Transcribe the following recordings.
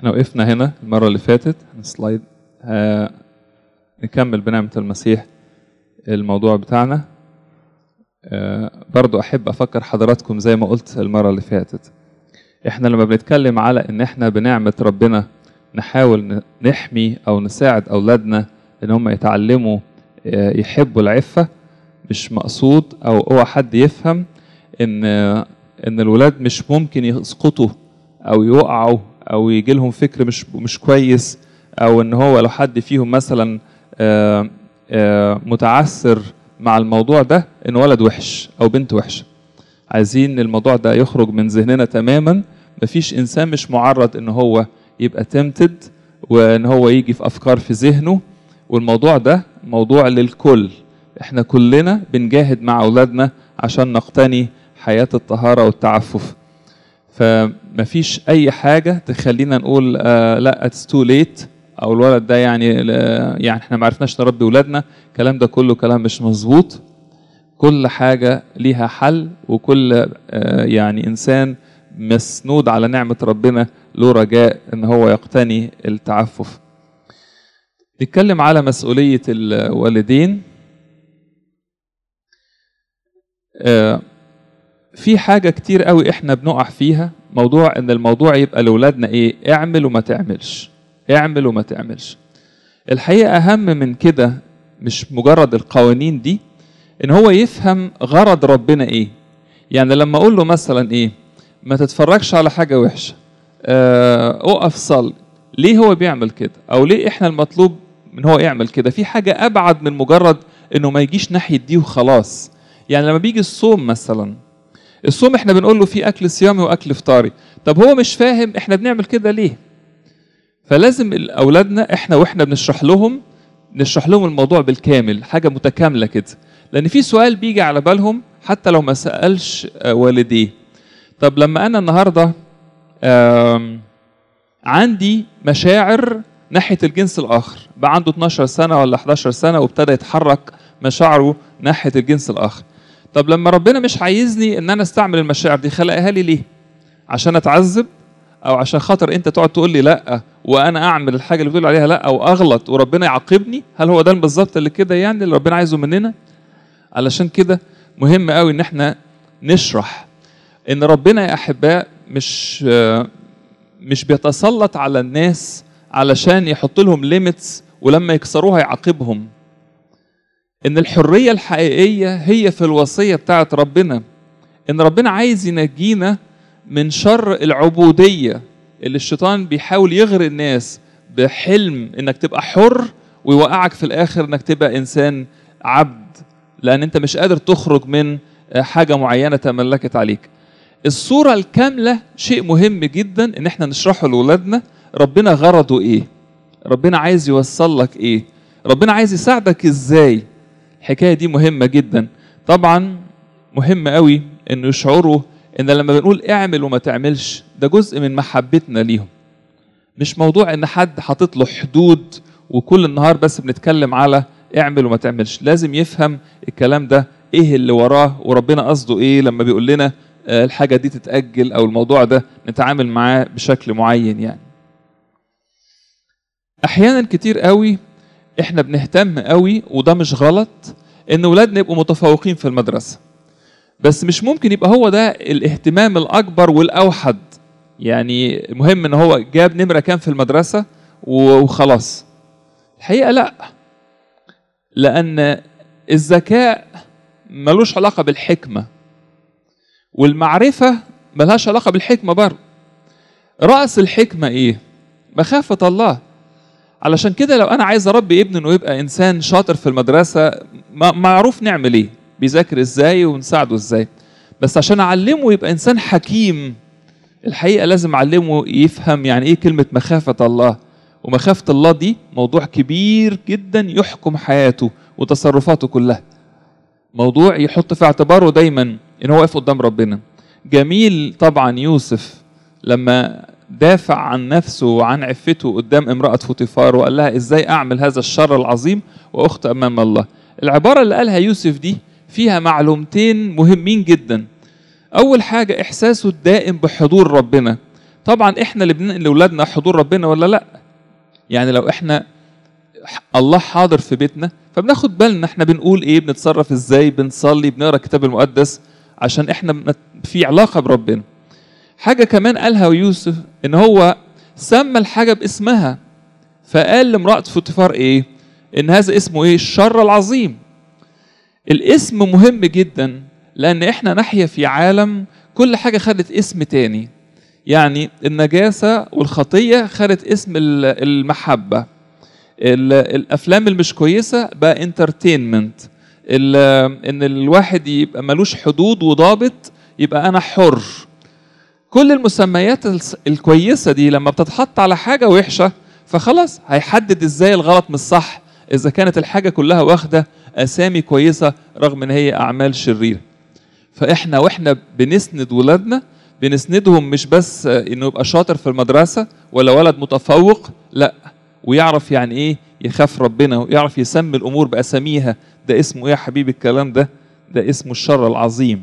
احنا وقفنا هنا المرة اللي فاتت سلايد آه نكمل بنعمة المسيح الموضوع بتاعنا آه برضو أحب أفكر حضراتكم زي ما قلت المرة اللي فاتت احنا لما بنتكلم على ان احنا بنعمة ربنا نحاول نحمي او نساعد اولادنا ان هم يتعلموا آه يحبوا العفة مش مقصود او هو حد يفهم ان ان الولاد مش ممكن يسقطوا او يقعوا او يجي لهم فكر مش مش كويس او ان هو لو حد فيهم مثلا آآ آآ متعثر مع الموضوع ده ان ولد وحش او بنت وحشه عايزين الموضوع ده يخرج من ذهننا تماما مفيش انسان مش معرض ان هو يبقى تمتد وان هو يجي في افكار في ذهنه والموضوع ده موضوع للكل احنا كلنا بنجاهد مع اولادنا عشان نقتني حياه الطهاره والتعفف فمفيش اي حاجه تخلينا نقول آه لا اتس تو ليت او الولد ده يعني يعني احنا ما عرفناش نربي ولادنا الكلام ده كله كلام مش مظبوط كل حاجه ليها حل وكل آه يعني انسان مسنود على نعمه ربنا له رجاء ان هو يقتني التعفف نتكلم على مسؤوليه الوالدين آه في حاجه كتير قوي احنا بنقع فيها موضوع ان الموضوع يبقى لاولادنا ايه اعمل وما تعملش اعمل وما تعملش الحقيقه اهم من كده مش مجرد القوانين دي ان هو يفهم غرض ربنا ايه يعني لما اقول له مثلا ايه ما تتفرجش على حاجه وحشه اه اقف صلي ليه هو بيعمل كده او ليه احنا المطلوب من هو يعمل كده في حاجه ابعد من مجرد انه ما يجيش ناحيه دي وخلاص يعني لما بيجي الصوم مثلا الصوم احنا بنقول له في اكل صيامي واكل فطاري طب هو مش فاهم احنا بنعمل كده ليه فلازم اولادنا احنا واحنا بنشرح لهم نشرح لهم الموضوع بالكامل حاجه متكامله كده لان في سؤال بيجي على بالهم حتى لو ما سالش والديه طب لما انا النهارده عندي مشاعر ناحيه الجنس الاخر بقى عنده 12 سنه ولا 11 سنه وابتدى يتحرك مشاعره ناحيه الجنس الاخر طب لما ربنا مش عايزني ان انا استعمل المشاعر دي خلقها لي ليه عشان اتعذب او عشان خاطر انت تقعد تقول لي لا وانا اعمل الحاجه اللي بتقول عليها لا او اغلط وربنا يعاقبني هل هو ده بالظبط اللي كده يعني اللي ربنا عايزه مننا علشان كده مهم قوي ان احنا نشرح ان ربنا يا احباء مش مش بيتسلط على الناس علشان يحط لهم ليميتس ولما يكسروها يعاقبهم ان الحريه الحقيقيه هي في الوصيه بتاعت ربنا ان ربنا عايز ينجينا من شر العبوديه اللي الشيطان بيحاول يغري الناس بحلم انك تبقى حر ويوقعك في الاخر انك تبقى انسان عبد لان انت مش قادر تخرج من حاجه معينه تملكت عليك الصوره الكامله شيء مهم جدا ان احنا نشرحه لاولادنا ربنا غرضه ايه ربنا عايز يوصل لك ايه ربنا عايز يساعدك ازاي الحكايه دي مهمه جدا طبعا مهم قوي انه يشعروا ان لما بنقول اعمل وما تعملش ده جزء من محبتنا ليهم مش موضوع ان حد حاطط له حدود وكل النهار بس بنتكلم على اعمل وما تعملش لازم يفهم الكلام ده ايه اللي وراه وربنا قصده ايه لما بيقول لنا الحاجه دي تتاجل او الموضوع ده نتعامل معاه بشكل معين يعني احيانا كتير قوي احنا بنهتم قوي وده مش غلط ان ولادنا يبقوا متفوقين في المدرسه بس مش ممكن يبقى هو ده الاهتمام الاكبر والاوحد يعني المهم ان هو جاب نمره كام في المدرسه وخلاص الحقيقه لا لان الذكاء ملوش علاقه بالحكمه والمعرفه ملهاش علاقه بالحكمه برضه راس الحكمه ايه مخافه الله علشان كده لو انا عايز اربي ابني انه يبقى انسان شاطر في المدرسه معروف نعمل ايه بيذاكر ازاي ونساعده ازاي بس عشان اعلمه يبقى انسان حكيم الحقيقه لازم اعلمه يفهم يعني ايه كلمه مخافه الله ومخافه الله دي موضوع كبير جدا يحكم حياته وتصرفاته كلها موضوع يحط في اعتباره دايما ان هو واقف قدام ربنا جميل طبعا يوسف لما دافع عن نفسه وعن عفته قدام امرأة فوتيفار وقال لها ازاي اعمل هذا الشر العظيم واخت امام الله العبارة اللي قالها يوسف دي فيها معلومتين مهمين جدا اول حاجة احساسه الدائم بحضور ربنا طبعا احنا اللي بننقل لاولادنا حضور ربنا ولا لا يعني لو احنا الله حاضر في بيتنا فبناخد بالنا احنا بنقول ايه بنتصرف ازاي بنصلي بنقرا الكتاب المقدس عشان احنا في علاقه بربنا حاجه كمان قالها يوسف ان هو سمى الحاجه باسمها فقال لامراه فوتيفار ايه ان هذا اسمه ايه الشر العظيم الاسم مهم جدا لان احنا نحيا في عالم كل حاجه خدت اسم تاني يعني النجاسه والخطيه خدت اسم المحبه الافلام المش كويسه بقى انترتينمنت ان الواحد يبقى ملوش حدود وضابط يبقى انا حر كل المسميات الكويسه دي لما بتتحط على حاجه وحشه فخلاص هيحدد ازاي الغلط من الصح اذا كانت الحاجه كلها واخده اسامي كويسه رغم ان هي اعمال شريره فاحنا واحنا بنسند ولادنا بنسندهم مش بس انه يبقى شاطر في المدرسه ولا ولد متفوق لا ويعرف يعني ايه يخاف ربنا ويعرف يسمي الامور باساميها ده اسمه ايه يا حبيبي الكلام ده ده اسمه الشر العظيم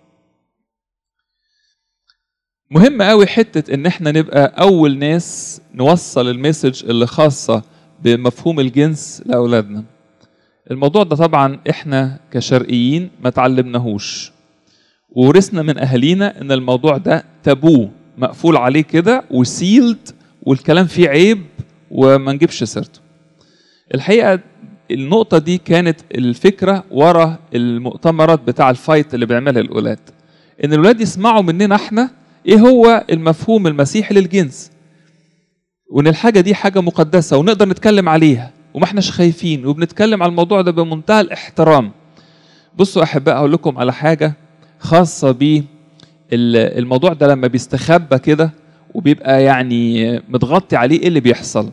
مهم قوي حته ان احنا نبقى اول ناس نوصل المسج اللي خاصه بمفهوم الجنس لاولادنا الموضوع ده طبعا احنا كشرقيين ما تعلمناهوش ورثنا من اهالينا ان الموضوع ده تابو مقفول عليه كده وسيلد والكلام فيه عيب وما نجيبش سيرته الحقيقه النقطه دي كانت الفكره ورا المؤتمرات بتاع الفايت اللي بيعملها الاولاد ان الاولاد يسمعوا مننا احنا ايه هو المفهوم المسيحي للجنس وان الحاجه دي حاجه مقدسه ونقدر نتكلم عليها وما احناش خايفين وبنتكلم على الموضوع ده بمنتهى الاحترام بصوا احباء اقول لكم على حاجه خاصه ب الموضوع ده لما بيستخبى كده وبيبقى يعني متغطي عليه ايه اللي بيحصل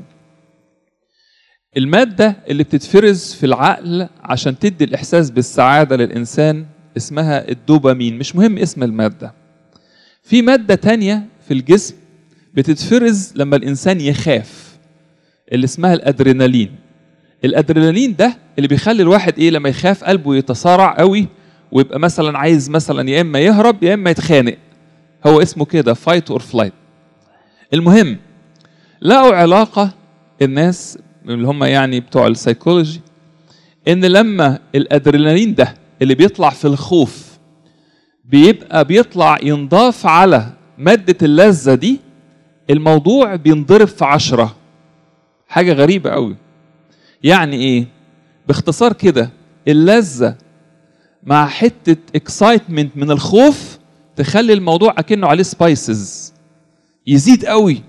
المادة اللي بتتفرز في العقل عشان تدي الإحساس بالسعادة للإنسان اسمها الدوبامين مش مهم اسم المادة في مادة تانية في الجسم بتتفرز لما الإنسان يخاف اللي اسمها الأدرينالين الأدرينالين ده اللي بيخلي الواحد إيه لما يخاف قلبه يتصارع قوي ويبقى مثلا عايز مثلا يا إما يهرب يا إما يتخانق هو اسمه كده فايت اور فلايت المهم لقوا علاقة الناس اللي هم يعني بتوع السيكولوجي ان لما الادرينالين ده اللي بيطلع في الخوف بيبقى بيطلع ينضاف على مادة اللذة دي الموضوع بينضرب في عشرة حاجة غريبة قوي يعني ايه باختصار كده اللذة مع حتة اكسايتمنت من الخوف تخلي الموضوع اكنه عليه سبايسز يزيد قوي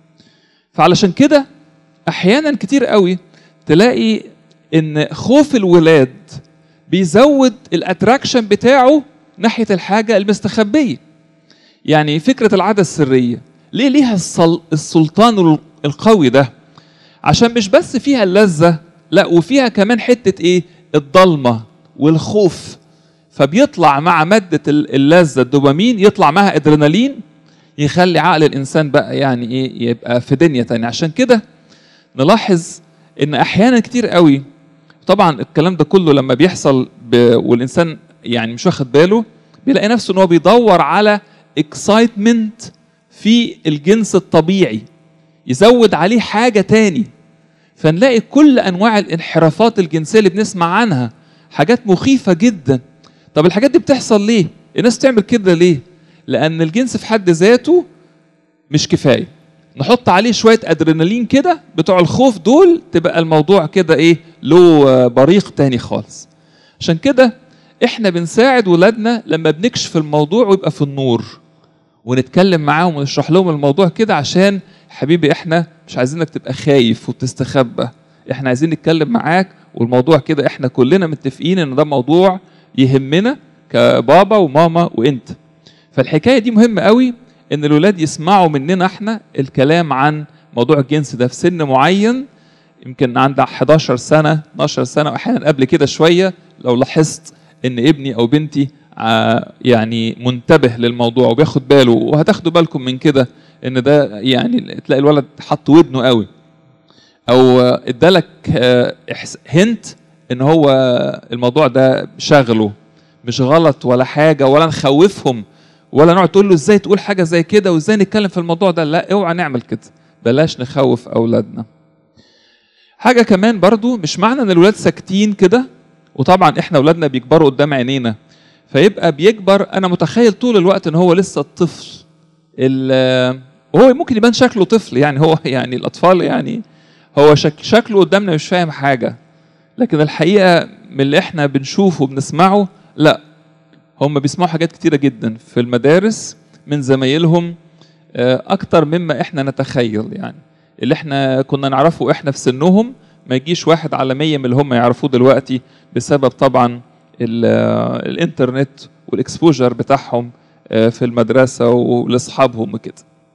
فعلشان كده احيانا كتير قوي تلاقي ان خوف الولاد بيزود الاتراكشن بتاعه ناحيه الحاجه المستخبيه يعني فكره العاده السريه ليه ليها السلطان القوي ده عشان مش بس فيها اللذه لا وفيها كمان حته ايه الضلمه والخوف فبيطلع مع ماده اللذه الدوبامين يطلع معها ادرينالين يخلي عقل الانسان بقى يعني ايه يبقى في دنيا تانية عشان كده نلاحظ ان احيانا كتير قوي طبعا الكلام ده كله لما بيحصل ب... والانسان يعني مش واخد باله بيلاقي نفسه ان هو بيدور على اكسايتمنت في الجنس الطبيعي يزود عليه حاجة تاني فنلاقي كل انواع الانحرافات الجنسية اللي بنسمع عنها حاجات مخيفة جدا طب الحاجات دي بتحصل ليه الناس تعمل كده ليه لان الجنس في حد ذاته مش كفايه نحط عليه شويه ادرينالين كده بتوع الخوف دول تبقى الموضوع كده ايه له بريق تاني خالص عشان كده احنا بنساعد ولادنا لما بنكشف الموضوع ويبقى في النور ونتكلم معاهم ونشرح لهم الموضوع كده عشان حبيبي احنا مش عايزينك تبقى خايف وتستخبى احنا عايزين نتكلم معاك والموضوع كده احنا كلنا متفقين ان ده موضوع يهمنا كبابا وماما وانت فالحكايه دي مهمه قوي ان الولاد يسمعوا مننا احنا الكلام عن موضوع الجنس ده في سن معين يمكن عند 11 سنه 12 سنه واحيانا قبل كده شويه لو لاحظت ان ابني او بنتي يعني منتبه للموضوع وبياخد باله وهتاخدوا بالكم من كده ان ده يعني تلاقي الولد حط ودنه قوي او ادالك هنت ان هو الموضوع ده شغله مش غلط ولا حاجه ولا نخوفهم ولا نقعد تقول له ازاي تقول حاجه زي كده وازاي نتكلم في الموضوع ده لا اوعى نعمل كده بلاش نخوف اولادنا حاجه كمان برضو مش معنى ان الولاد ساكتين كده وطبعا احنا اولادنا بيكبروا قدام عينينا فيبقى بيكبر انا متخيل طول الوقت ان هو لسه الطفل ال- وهو ممكن يبان شكله طفل يعني هو يعني الاطفال يعني هو شك شكله قدامنا مش فاهم حاجه لكن الحقيقه من اللي احنا بنشوفه وبنسمعه لا هم بيسمعوا حاجات كتيره جدا في المدارس من زمايلهم آه، اكتر مما احنا نتخيل يعني اللي احنا كنا نعرفه احنا في سنهم ما يجيش واحد على مية من اللي هم يعرفوه دلوقتي بسبب طبعا ال- آه، الانترنت والاكسبوجر بتاعهم آه، في المدرسة ولاصحابهم وكده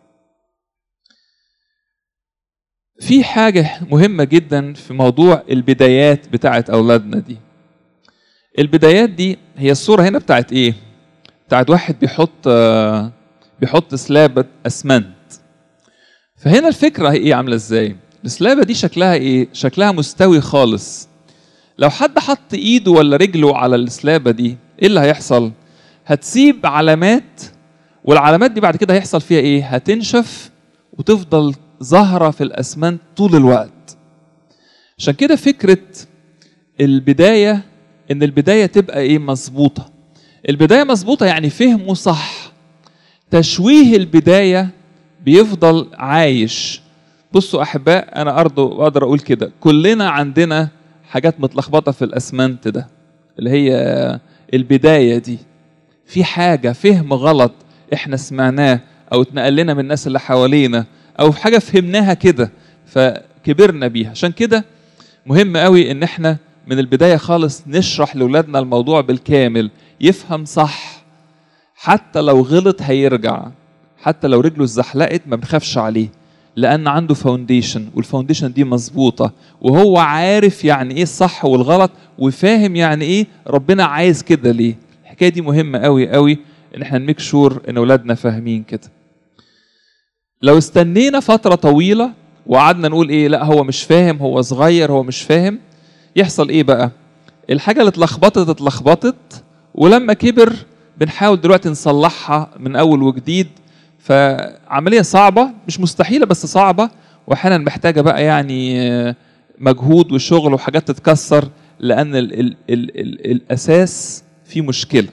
في حاجة مهمة جدا في موضوع البدايات بتاعت أولادنا دي البدايات دي هي الصورة هنا بتاعت إيه؟ بتاعت واحد بيحط آه، بيحط سلابة أسمنت فهنا الفكرة هي إيه عاملة إزاي؟ السلابة دي شكلها إيه؟ شكلها مستوي خالص لو حد حط إيده ولا رجله على السلابة دي إيه اللي هيحصل؟ هتسيب علامات والعلامات دي بعد كده هيحصل فيها إيه؟ هتنشف وتفضل ظاهرة في الأسمنت طول الوقت عشان كده فكرة البداية إن البداية تبقى إيه مظبوطة البداية مظبوطة يعني فهمه صح تشويه البداية بيفضل عايش بصوا أحباء أنا أرضو أقدر أقول كده كلنا عندنا حاجات متلخبطة في الأسمنت ده اللي هي البداية دي في حاجة فهم غلط احنا سمعناه أو اتنقل لنا من الناس اللي حوالينا أو في حاجة فهمناها كده فكبرنا بيها عشان كده مهم قوي ان احنا من البداية خالص نشرح لأولادنا الموضوع بالكامل يفهم صح حتى لو غلط هيرجع حتى لو رجله اتزحلقت ما بنخافش عليه لأن عنده فاونديشن والفاونديشن دي مظبوطة وهو عارف يعني ايه الصح والغلط وفاهم يعني ايه ربنا عايز كده ليه الحكاية دي مهمة قوي قوي ان احنا نميك شور ان اولادنا فاهمين كده لو استنينا فترة طويلة وقعدنا نقول ايه لا هو مش فاهم هو صغير هو مش فاهم يحصل ايه بقى الحاجة اللي اتلخبطت اتلخبطت ولما كبر بنحاول دلوقتي نصلحها من اول وجديد فعملية صعبة مش مستحيلة بس صعبة واحيانا محتاجة بقى يعني آه، مجهود وشغل وحاجات تتكسر لان ال ال ال ال الاساس فيه مشكلة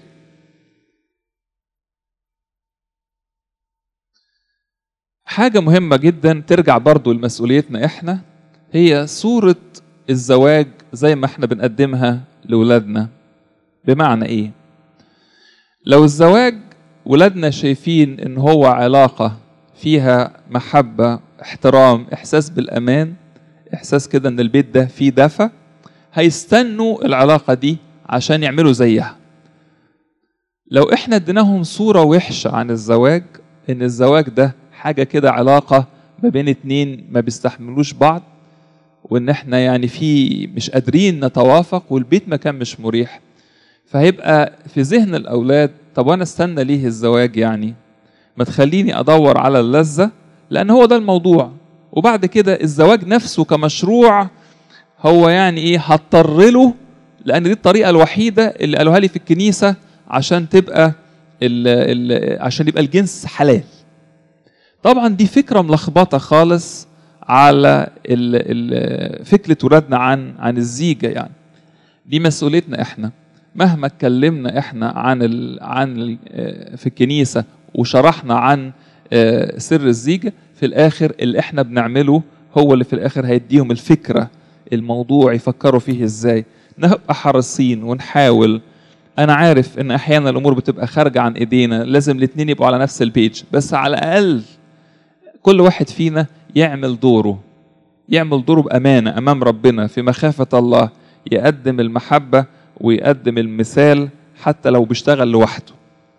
حاجة مهمة جدا ترجع برضو لمسؤوليتنا احنا هي صورة الزواج زي ما احنا بنقدمها لولادنا بمعنى ايه لو الزواج ولادنا شايفين ان هو علاقة فيها محبة احترام احساس بالامان احساس كده ان البيت ده فيه دفى هيستنوا العلاقة دي عشان يعملوا زيها لو احنا اديناهم صورة وحشة عن الزواج ان الزواج ده حاجة كده علاقة ما بين اتنين ما بيستحملوش بعض وان احنا يعني في مش قادرين نتوافق والبيت مكان مش مريح فهيبقى في ذهن الاولاد طب وانا استنى ليه الزواج يعني ما تخليني ادور على اللذة لان هو ده الموضوع وبعد كده الزواج نفسه كمشروع هو يعني ايه هضطر له لان دي الطريقه الوحيده اللي قالوها لي في الكنيسه عشان تبقى ال ال عشان يبقى الجنس حلال طبعا دي فكره ملخبطه خالص على ال ال فكره ولادنا عن عن الزيجه يعني دي مسؤوليتنا احنا مهما اتكلمنا احنا عن ال عن ال في الكنيسه وشرحنا عن آه، سر الزيجه في الاخر اللي احنا بنعمله هو اللي في الاخر هيديهم الفكره الموضوع يفكروا فيه ازاي نبقى حريصين ونحاول انا عارف ان احيانا الامور بتبقى خارجه عن ايدينا لازم الاثنين يبقوا على نفس البيج بس على الاقل كل واحد فينا يعمل دوره يعمل دوره بامانه امام ربنا في مخافه الله يقدم المحبه ويقدم المثال حتى لو بيشتغل لوحده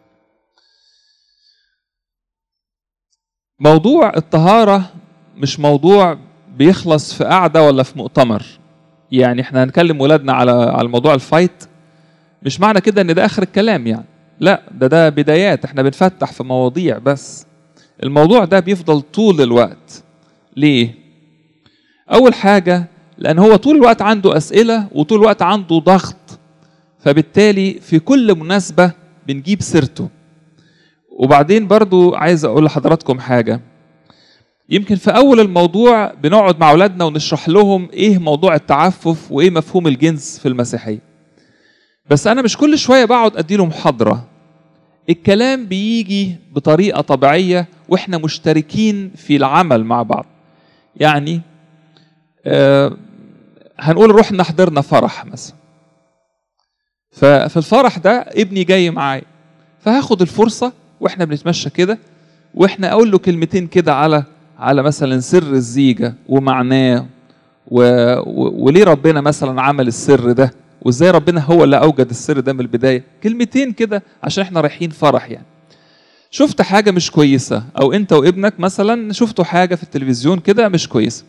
موضوع الطهارة مش موضوع بيخلص في قعدة ولا في مؤتمر يعني احنا هنكلم ولادنا على على موضوع الفايت مش معنى كده ان ده اخر الكلام يعني لا ده ده بدايات احنا بنفتح في مواضيع بس الموضوع ده بيفضل طول الوقت ليه اول حاجة لان هو طول الوقت عنده اسئلة وطول الوقت عنده ضغط فبالتالي في كل مناسبة بنجيب سيرته وبعدين برضو عايز اقول لحضراتكم حاجه يمكن في اول الموضوع بنقعد مع اولادنا ونشرح لهم ايه موضوع التعفف وايه مفهوم الجنس في المسيحيه بس انا مش كل شويه بقعد ادي له محاضره الكلام بيجي بطريقه طبيعيه واحنا مشتركين في العمل مع بعض يعني آه هنقول رحنا حضرنا فرح مثلا ففي الفرح ده ابني جاي معايا فهاخد الفرصه واحنا بنتمشى كده واحنا اقول له كلمتين كده على على مثلا سر الزيجه ومعناه و... و... وليه ربنا مثلا عمل السر ده وازاي ربنا هو اللي اوجد السر ده من البدايه كلمتين كده عشان احنا رايحين فرح يعني شفت حاجه مش كويسه او انت وابنك مثلا شفتوا حاجه في التلفزيون كده مش كويسه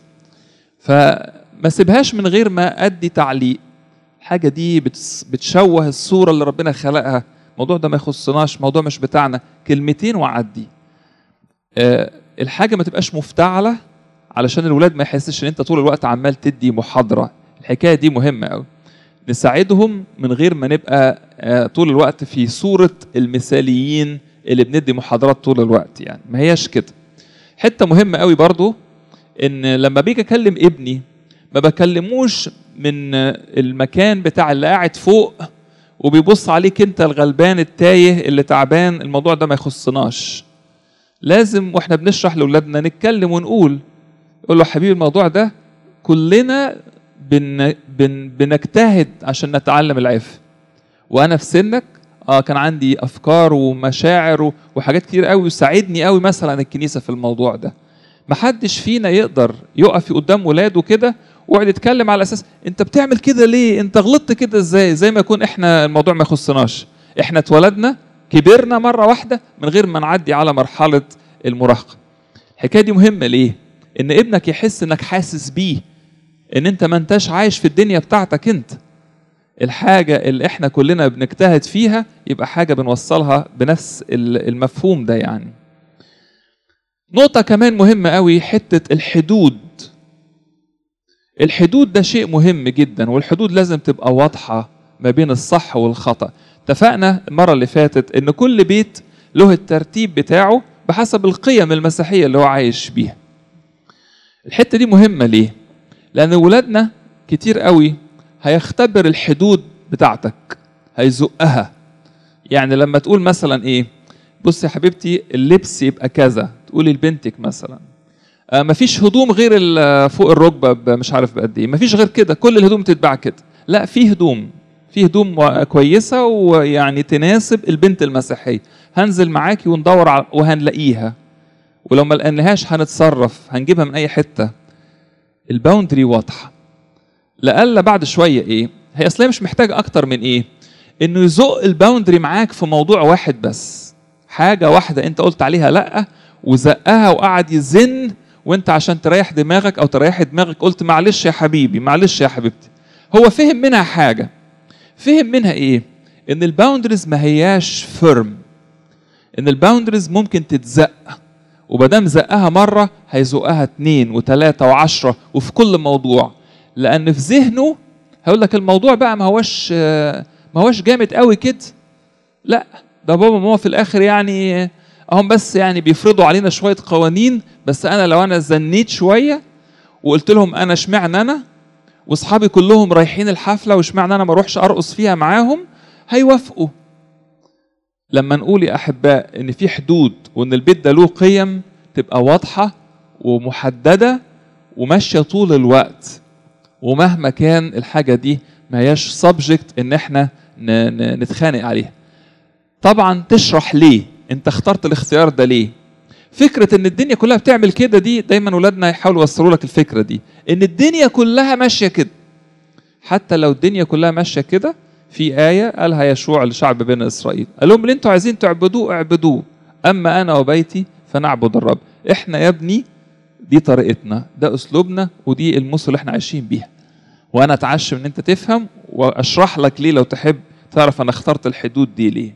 فما سيبهاش من غير ما ادي تعليق الحاجه دي بتشوه الصوره اللي ربنا خلقها الموضوع ده ما يخصناش موضوع مش بتاعنا كلمتين وعدي أه الحاجه ما تبقاش مفتعله علشان الولاد ما يحسش ان انت طول الوقت عمال تدي محاضره الحكايه دي مهمه قوي نساعدهم من غير ما نبقى أه طول الوقت في صوره المثاليين اللي بندي محاضرات طول الوقت يعني ما هياش كده حته مهمه قوي برضو ان لما بيجي اكلم ابني ما بكلموش من المكان بتاع اللي قاعد فوق وبيبص عليك انت الغلبان التايه اللي تعبان الموضوع ده ما يخصناش لازم واحنا بنشرح لاولادنا نتكلم ونقول يقول له حبيبي الموضوع ده كلنا بن بن بنجتهد عشان نتعلم العفة وانا في سنك اه كان عندي افكار ومشاعر وحاجات كتير قوي وساعدني قوي مثلا الكنيسه في الموضوع ده محدش فينا يقدر يقف قدام ولاده كده ويقعد يتكلم على اساس انت بتعمل كده ليه انت غلطت كده ازاي زي ما يكون احنا الموضوع ما يخصناش احنا اتولدنا كبرنا مره واحده من غير ما نعدي على مرحله المراهقه الحكايه دي مهمه ليه ان ابنك يحس انك حاسس بيه ان انت ما انتش عايش في الدنيا بتاعتك انت الحاجة اللي احنا كلنا بنجتهد فيها يبقى حاجة بنوصلها بنفس المفهوم ده يعني نقطة كمان مهمة قوي حتة الحدود الحدود ده شيء مهم جدا والحدود لازم تبقى واضحة ما بين الصح والخطأ اتفقنا المرة اللي فاتت ان كل بيت له الترتيب بتاعه بحسب القيم المسيحية اللي هو عايش بيها الحتة دي مهمة ليه؟ لأن ولادنا كتير قوي هيختبر الحدود بتاعتك هيزقها يعني لما تقول مثلا ايه بص يا حبيبتي اللبس يبقى كذا تقولي لبنتك مثلا آه مفيش هدوم غير فوق الركبه مش عارف بقد ايه مفيش غير كده كل الهدوم تتباع كده لا في هدوم في هدوم كويسه ويعني تناسب البنت المسيحيه هنزل معاكي وندور على وهنلاقيها ولو ما لقيناهاش هنتصرف هنجيبها من اي حته الباوندري واضحه لألا بعد شويه ايه هي اصلا مش محتاجه اكتر من ايه انه يزق الباوندري معاك في موضوع واحد بس حاجه واحده انت قلت عليها لا وزقها وقعد يزن وانت عشان تريح دماغك او تريح دماغك قلت معلش يا حبيبي معلش يا حبيبتي هو فهم منها حاجه فهم منها ايه ان الباوندريز ما هياش فيرم ان الباوندريز ممكن تتزق ومادام زقها مره هيزقها اتنين وتلاته وعشره وفي كل موضوع لان في ذهنه هيقول لك الموضوع بقى ما هوش ما هوش جامد قوي كده لا ده بابا وماما في الاخر يعني هم بس يعني بيفرضوا علينا شويه قوانين بس انا لو انا زنيت شويه وقلت لهم انا اشمعنى انا واصحابي كلهم رايحين الحفله واشمعنى انا ما اروحش ارقص فيها معاهم هيوافقوا لما نقول يا احباء ان في حدود وان البيت ده له قيم تبقى واضحه ومحدده وماشيه طول الوقت ومهما كان الحاجه دي ما هياش سبجكت ان احنا نتخانق عليها طبعا تشرح ليه انت اخترت الاختيار ده ليه فكرة ان الدنيا كلها بتعمل كده دي دايما ولادنا يحاولوا يوصلوا لك الفكرة دي ان الدنيا كلها ماشية كده حتى لو الدنيا كلها ماشية كده في آية قالها يشوع لشعب بني إسرائيل قال لهم اللي انتوا عايزين تعبدوه اعبدوه أما أنا وبيتي فنعبد الرب احنا يا ابني دي طريقتنا ده أسلوبنا ودي المصر اللي احنا عايشين بيها وأنا أتعشم إن أنت تفهم وأشرح لك ليه لو تحب تعرف أنا اخترت الحدود دي ليه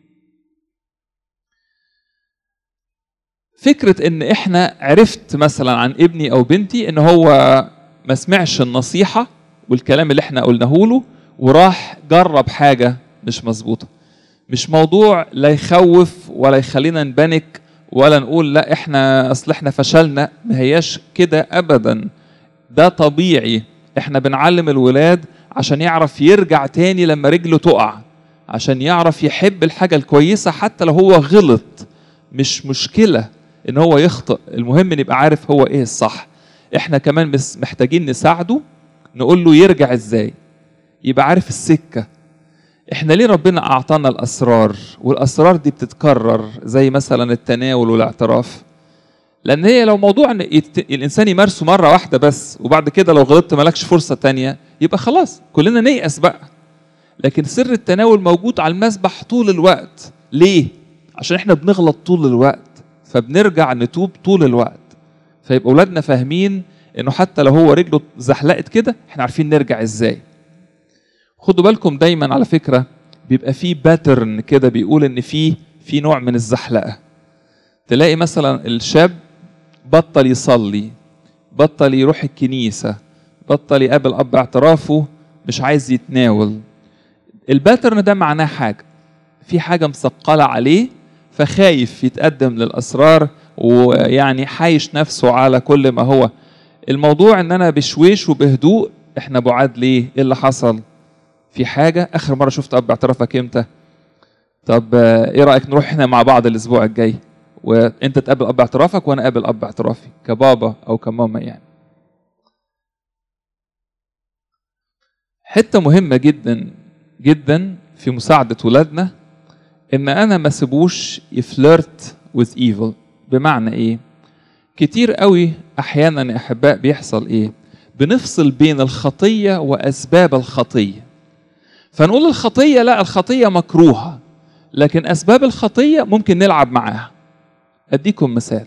فكرة ان احنا عرفت مثلا عن ابني او بنتي ان هو ما سمعش النصيحة والكلام اللي احنا قلناه له وراح جرب حاجة مش مظبوطة مش موضوع لا يخوف ولا يخلينا نبانك ولا نقول لا احنا اصل احنا فشلنا ما هياش كده ابدا ده طبيعي احنا بنعلم الولاد عشان يعرف يرجع تاني لما رجله تقع عشان يعرف يحب الحاجة الكويسة حتى لو هو غلط مش مشكلة ان هو يخطئ المهم نبقى عارف هو ايه الصح احنا كمان بس محتاجين نساعده نقول له يرجع ازاي يبقى عارف السكة احنا ليه ربنا اعطانا الاسرار والاسرار دي بتتكرر زي مثلا التناول والاعتراف لان هي لو موضوع ان يت... الانسان يمارسه مره واحده بس وبعد كده لو غلطت مالكش فرصه تانية يبقى خلاص كلنا نيأس بقى لكن سر التناول موجود على المسبح طول الوقت ليه عشان احنا بنغلط طول الوقت فبنرجع نتوب طول الوقت فيبقى اولادنا فاهمين انه حتى لو هو رجله زحلقت كده احنا عارفين نرجع ازاي خدوا بالكم دايما على فكره بيبقى في باترن كده بيقول ان في في نوع من الزحلقه تلاقي مثلا الشاب بطل يصلي بطل يروح الكنيسه بطل يقابل اب اعترافه مش عايز يتناول الباترن ده معناه حاجه في حاجه مثقله عليه فخايف يتقدم للاسرار ويعني حايش نفسه على كل ما هو الموضوع ان انا بشويش وبهدوء احنا بعاد ليه ايه اللي حصل في حاجه اخر مره شفت اب اعترافك امتى طب ايه رايك نروح احنا مع بعض الاسبوع الجاي وانت تقابل اب اعترافك وانا اقابل اب اعترافي كبابا او كماما يعني حته مهمه جدا جدا في مساعده ولادنا ان انا ما سيبوش يفلرت with evil بمعنى ايه كتير قوي احيانا يا احباء بيحصل ايه بنفصل بين الخطيه واسباب الخطيه فنقول الخطيه لا الخطيه مكروهه لكن اسباب الخطيه ممكن نلعب معاها اديكم مثال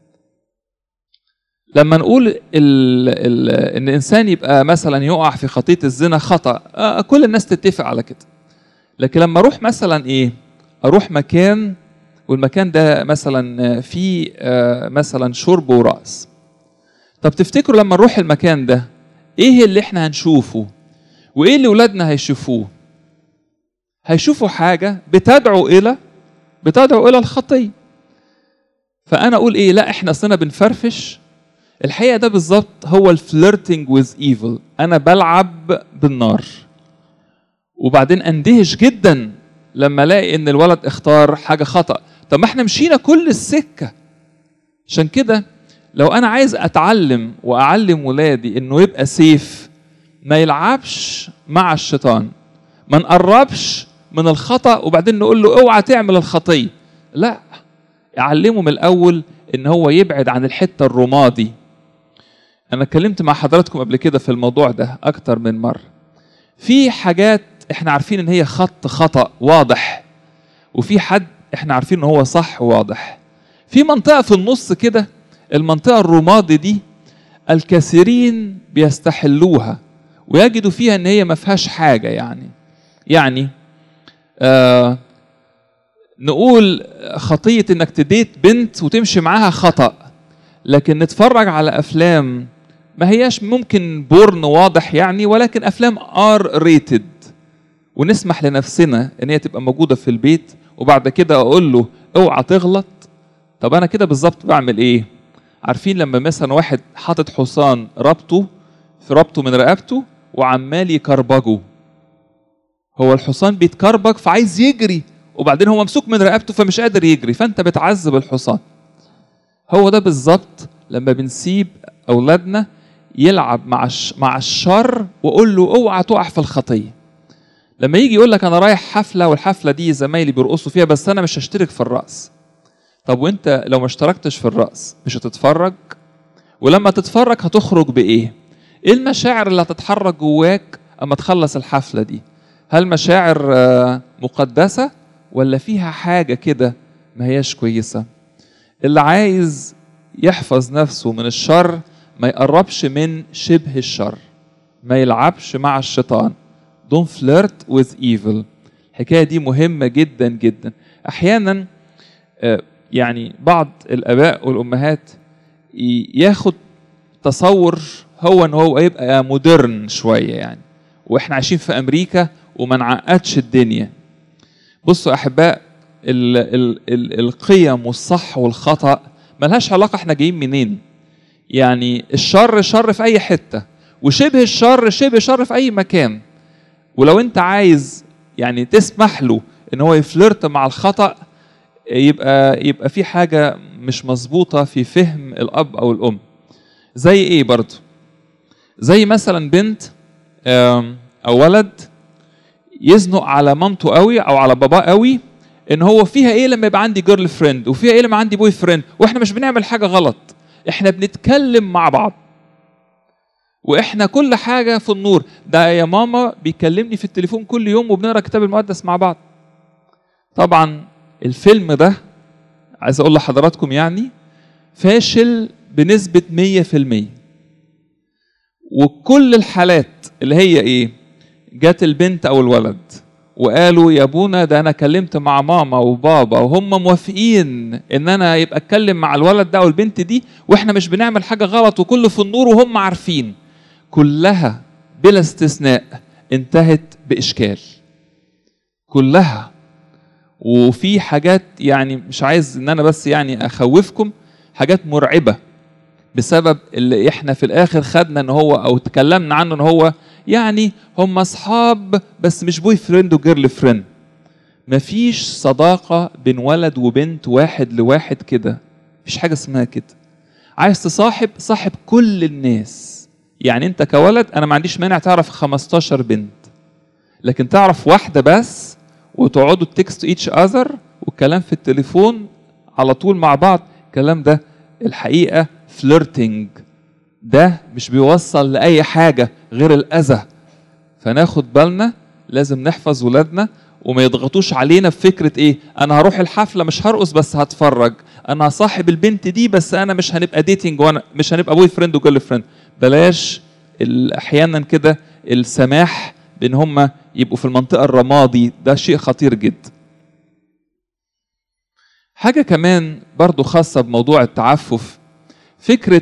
لما نقول ال ال ان الانسان يبقى مثلا يقع في خطيه الزنا خطا آه كل الناس تتفق على كده لكن لما اروح مثلا ايه اروح مكان والمكان ده مثلا فيه آه مثلا شرب ورقص طب تفتكروا لما نروح المكان ده ايه اللي احنا هنشوفه وايه اللي ولادنا هيشوفوه هيشوفوا حاجه بتدعو الى بتدعو الى الخطيه فانا اقول ايه لا احنا اصلنا بنفرفش الحقيقه ده بالظبط هو الفليرتنج وذ ايفل انا بلعب بالنار وبعدين اندهش جدا لما الاقي ان الولد اختار حاجه خطا طب ما احنا مشينا كل السكه عشان كده لو انا عايز اتعلم واعلم ولادي انه يبقى سيف ما يلعبش مع الشيطان ما نقربش من الخطا وبعدين نقول له اوعى تعمل الخطيه لا اعلمه من الاول ان هو يبعد عن الحته الرمادي انا اتكلمت مع حضراتكم قبل كده في الموضوع ده اكتر من مره في حاجات احنا عارفين ان هي خط خطا واضح وفي حد احنا عارفين ان هو صح واضح في منطقه في النص كده المنطقه الرمادي دي الكثيرين بيستحلوها ويجدوا فيها ان هي ما فيهاش حاجه يعني يعني آه نقول خطيه انك تديت بنت وتمشي معاها خطا لكن نتفرج على افلام ما هياش ممكن بورن واضح يعني ولكن افلام ار ريتد ونسمح لنفسنا ان هي تبقى موجوده في البيت وبعد كده اقول له اوعى تغلط طب انا كده بالظبط بعمل ايه عارفين لما مثلا واحد حاطط حصان ربطه في ربطه من رقبته وعمال يكربجه هو الحصان بيتكربج فعايز يجري وبعدين هو ممسوك من رقبته فمش قادر يجري فانت بتعذب الحصان هو ده بالظبط لما بنسيب اولادنا يلعب مع مع الشر واقول له اوعى تقع في الخطيه لما يجي يقول لك انا رايح حفله والحفله دي زمايلي بيرقصوا فيها بس انا مش هشترك في الرقص طب وانت لو ما اشتركتش في الرقص مش هتتفرج ولما تتفرج هتخرج بايه ايه المشاعر اللي هتتحرك جواك اما تخلص الحفله دي هل مشاعر مقدسه ولا فيها حاجه كده ما هياش كويسه اللي عايز يحفظ نفسه من الشر ما يقربش من شبه الشر ما يلعبش مع الشيطان don't flirt with evil الحكايه دي مهمه جدا جدا احيانا يعني بعض الاباء والامهات ياخد تصور هو ان هو يبقى مودرن شويه يعني واحنا عايشين في امريكا وما نعقدش الدنيا بصوا احباء ال ال ال القيم والصح والخطا ملهاش علاقه احنا جايين منين يعني الشر شر في اي حته وشبه الشر شبه شر في اي مكان ولو انت عايز يعني تسمح له ان هو يفلرت مع الخطا يبقى يبقى في حاجه مش مظبوطه في فهم الاب او الام زي ايه برضه زي مثلا بنت او ولد يزنق على مامته قوي او على باباه قوي ان هو فيها ايه لما يبقى عندي جيرل فريند وفيها ايه لما عندي بوي فريند واحنا مش بنعمل حاجه غلط احنا بنتكلم مع بعض واحنا كل حاجه في النور ده يا ماما بيكلمني في التليفون كل يوم وبنقرا الكتاب المقدس مع بعض طبعا الفيلم ده عايز اقول لحضراتكم يعني فاشل بنسبه 100% وكل الحالات اللي هي ايه جت البنت او الولد وقالوا يا ابونا ده انا كلمت مع ماما وبابا وهم موافقين ان انا يبقى اتكلم مع الولد ده والبنت دي واحنا مش بنعمل حاجه غلط وكله في النور وهم عارفين كلها بلا استثناء انتهت باشكال كلها وفي حاجات يعني مش عايز ان انا بس يعني اخوفكم حاجات مرعبه بسبب اللي احنا في الاخر خدنا ان هو او تكلمنا عنه ان هو يعني هم اصحاب بس مش بوي فريند وجيرل فريند مفيش صداقه بين ولد وبنت واحد لواحد كده مفيش حاجه اسمها كده عايز تصاحب صاحب كل الناس يعني انت كولد انا ما عنديش مانع تعرف 15 بنت لكن تعرف واحده بس وتقعدوا تكست ايتش اذر والكلام في التليفون على طول مع بعض الكلام ده الحقيقه فليرتنج ده مش بيوصل لاي حاجه غير الاذى فناخد بالنا لازم نحفظ ولادنا وما يضغطوش علينا بفكره ايه انا هروح الحفله مش هرقص بس هتفرج انا هصاحب البنت دي بس انا مش هنبقى ديتنج وانا مش هنبقى بوي فريند وجيرل فريند بلاش احيانا كده السماح بان هم يبقوا في المنطقه الرمادي ده شيء خطير جدا حاجه كمان برضو خاصه بموضوع التعفف فكره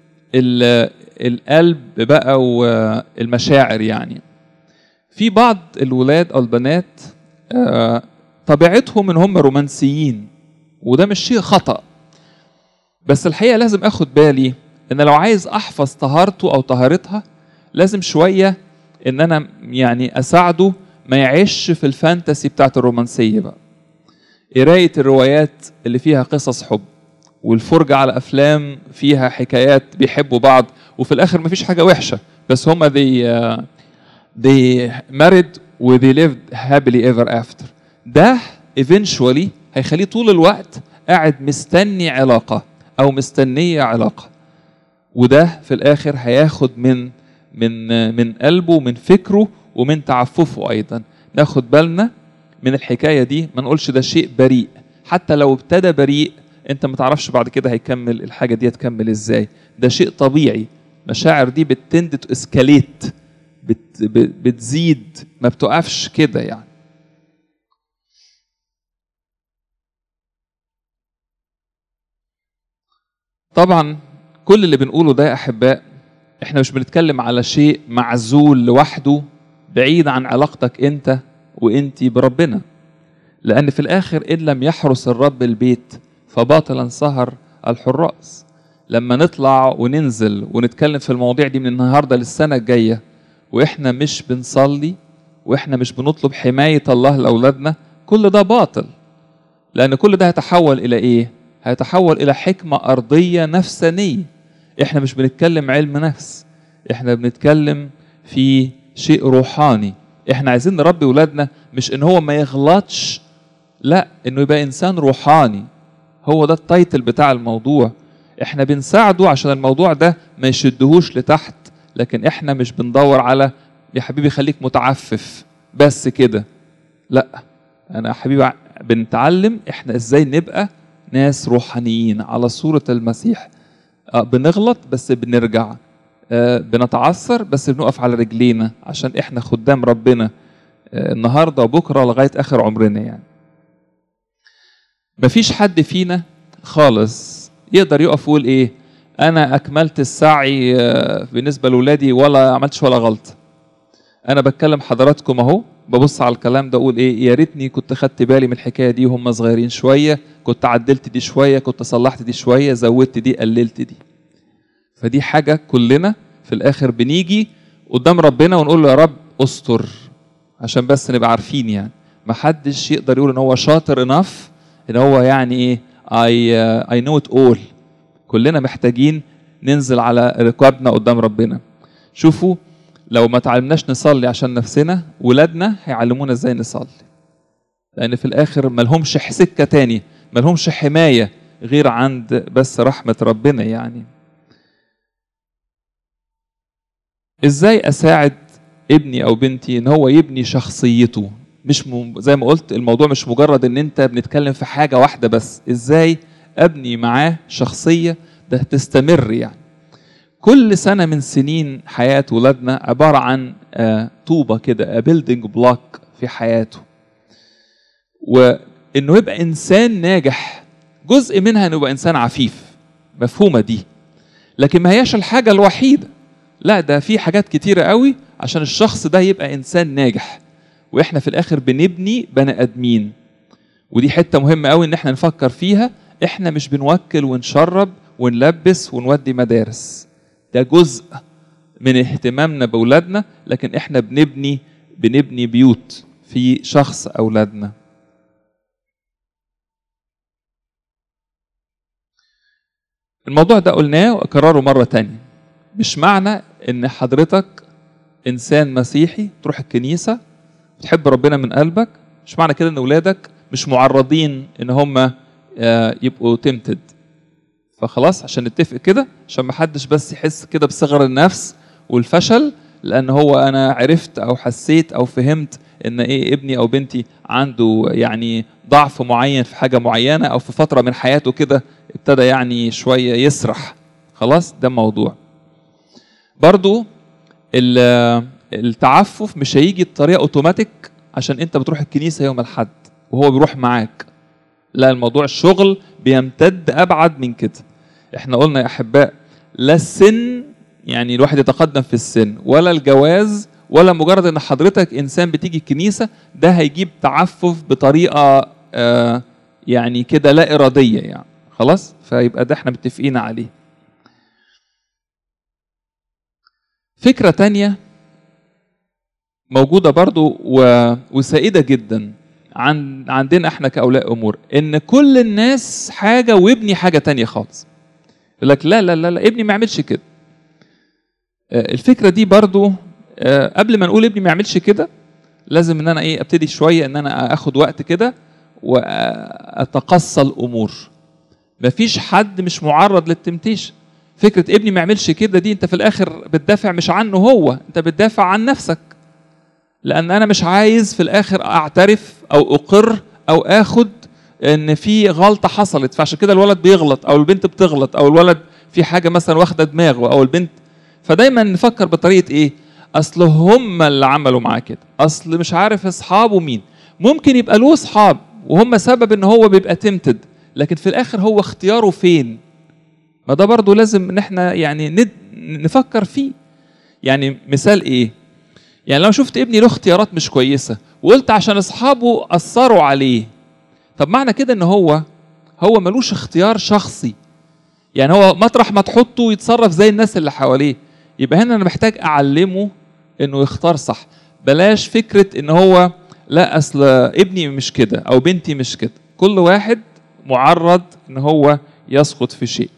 القلب بقى والمشاعر يعني في بعض الولاد او البنات طبيعتهم ان هم رومانسيين وده مش شيء خطا بس الحقيقه لازم اخد بالي ان لو عايز احفظ طهارته او طهارتها لازم شويه ان انا يعني اساعده ما يعيش في الفانتسي بتاعت الرومانسيه بقى قرايه الروايات اللي فيها قصص حب والفرجة على أفلام فيها حكايات بيحبوا بعض وفي الآخر مفيش حاجة وحشة بس هما they, uh, they married و they lived happily ever after ده eventually هيخليه طول الوقت قاعد مستني علاقة أو مستنية علاقة وده في الآخر هياخد من من من قلبه ومن فكره ومن تعففه أيضا ناخد بالنا من الحكاية دي ما نقولش ده شيء بريء حتى لو ابتدى بريء انت ما تعرفش بعد كده هيكمل الحاجه دي هتكمل ازاي ده شيء طبيعي مشاعر دي بتند تو اسكاليت بت بتزيد ما بتقفش كده يعني طبعا كل اللي بنقوله ده يا احباء احنا مش بنتكلم على شيء معزول لوحده بعيد عن علاقتك انت وانتي بربنا لان في الاخر ان لم يحرس الرب البيت فباطلا سهر الحراس لما نطلع وننزل ونتكلم في المواضيع دي من النهارده للسنه الجايه واحنا مش بنصلي واحنا مش بنطلب حمايه الله لاولادنا كل ده باطل لان كل ده هيتحول الى ايه هيتحول الى حكمه ارضيه نفسانيه احنا مش بنتكلم علم نفس احنا بنتكلم في شيء روحاني احنا عايزين نربي ولادنا مش ان هو ما يغلطش لا انه يبقى انسان روحاني هو ده التايتل بتاع الموضوع احنا بنساعده عشان الموضوع ده ما يشدهوش لتحت لكن احنا مش بندور على يا حبيبي خليك متعفف بس كده لا انا يا حبيبي بنتعلم احنا ازاي نبقى ناس روحانيين على صورة المسيح آه بنغلط بس بنرجع آه بنتعثر بس بنقف على رجلينا عشان احنا خدام ربنا آه النهارده وبكره لغايه اخر عمرنا يعني مفيش حد فينا خالص يقدر يقف ويقول ايه انا اكملت السعي بالنسبه لاولادي ولا عملتش ولا غلطه انا بتكلم حضراتكم اهو ببص على الكلام ده اقول ايه يا ريتني كنت خدت بالي من الحكايه دي وهم صغيرين شويه كنت عدلت دي شويه كنت صلحت دي شويه زودت دي قللت دي فدي حاجه كلنا في الاخر بنيجي قدام ربنا ونقول له يا رب استر عشان بس نبقى عارفين يعني ما حدش يقدر يقول ان هو شاطر انف ان هو يعني ايه اي اي نو ات اول كلنا محتاجين ننزل على ركابنا قدام ربنا شوفوا لو ما تعلمناش نصلي عشان نفسنا ولادنا هيعلمونا ازاي نصلي لان في الاخر ملهمش سكه تاني ملهمش حمايه غير عند بس رحمه ربنا يعني ازاي اساعد ابني او بنتي ان هو يبني شخصيته مش م... زي ما قلت الموضوع مش مجرد ان انت بنتكلم في حاجه واحده بس ازاي ابني معاه شخصيه ده تستمر يعني كل سنه من سنين حياه ولادنا عباره عن آه طوبه كده بيلدينج بلوك في حياته وانه يبقى انسان ناجح جزء منها انه يبقى انسان عفيف مفهومه دي لكن ما هياش الحاجه الوحيده لا ده في حاجات كتيره قوي عشان الشخص ده يبقى انسان ناجح واحنا في الاخر بنبني بني ادمين ودي حته مهمه قوي ان احنا نفكر فيها احنا مش بنوكل ونشرب ونلبس ونودي مدارس ده جزء من اهتمامنا باولادنا لكن احنا بنبني بنبني بيوت في شخص اولادنا الموضوع ده قلناه واكرره مره تانية مش معنى ان حضرتك انسان مسيحي تروح الكنيسه وتحب ربنا من قلبك مش معنى كده ان اولادك مش معرضين ان هم يبقوا تمتد فخلاص عشان نتفق كده عشان ما حدش بس يحس كده بصغر النفس والفشل لان هو انا عرفت او حسيت او فهمت ان ايه ابني او بنتي عنده يعني ضعف معين في حاجه معينه او في فتره من حياته كده ابتدى يعني شويه يسرح خلاص ده موضوع برضو التعفف مش هيجي بطريقه اوتوماتيك عشان انت بتروح الكنيسه يوم الاحد وهو بيروح معاك لا الموضوع الشغل بيمتد ابعد من كده احنا قلنا يا احباء لا السن يعني الواحد يتقدم في السن ولا الجواز ولا مجرد ان حضرتك انسان بتيجي الكنيسه ده هيجيب تعفف بطريقه آه يعني كده لا اراديه يعني خلاص فيبقى ده احنا متفقين عليه فكرة تانية موجودة برضو و... وسائدة جدا عن... عندنا احنا كأولاء أمور إن كل الناس حاجة وابني حاجة تانية خالص يقول لك لا لا لا, لا ابني ما يعملش كده الفكرة دي برضو قبل ما نقول ابني ما يعملش كده لازم ان انا ايه ابتدي شوية ان انا اخد وقت كده واتقصى الامور مفيش حد مش معرض للتمتيشن فكره ابني ما يعملش كده دي انت في الاخر بتدافع مش عنه هو انت بتدافع عن نفسك لان انا مش عايز في الاخر اعترف او اقر او اخد ان في غلطه حصلت فعشان كده الولد بيغلط او البنت بتغلط او الولد في حاجه مثلا واخده دماغه او البنت فدايما نفكر بطريقه ايه اصل هم اللي عملوا معاه كده اصل مش عارف اصحابه مين ممكن يبقى له اصحاب وهم سبب ان هو بيبقى تمتد لكن في الاخر هو اختياره فين ما ده برضه لازم ان احنا يعني ند نفكر فيه يعني مثال ايه يعني لو شفت ابني له اختيارات مش كويسه وقلت عشان اصحابه اثروا عليه طب معنى كده ان هو هو ملوش اختيار شخصي يعني هو مطرح ما تحطه يتصرف زي الناس اللي حواليه يبقى هنا انا محتاج اعلمه انه يختار صح بلاش فكره ان هو لا اصل ابني مش كده او بنتي مش كده كل واحد معرض ان هو يسقط في شيء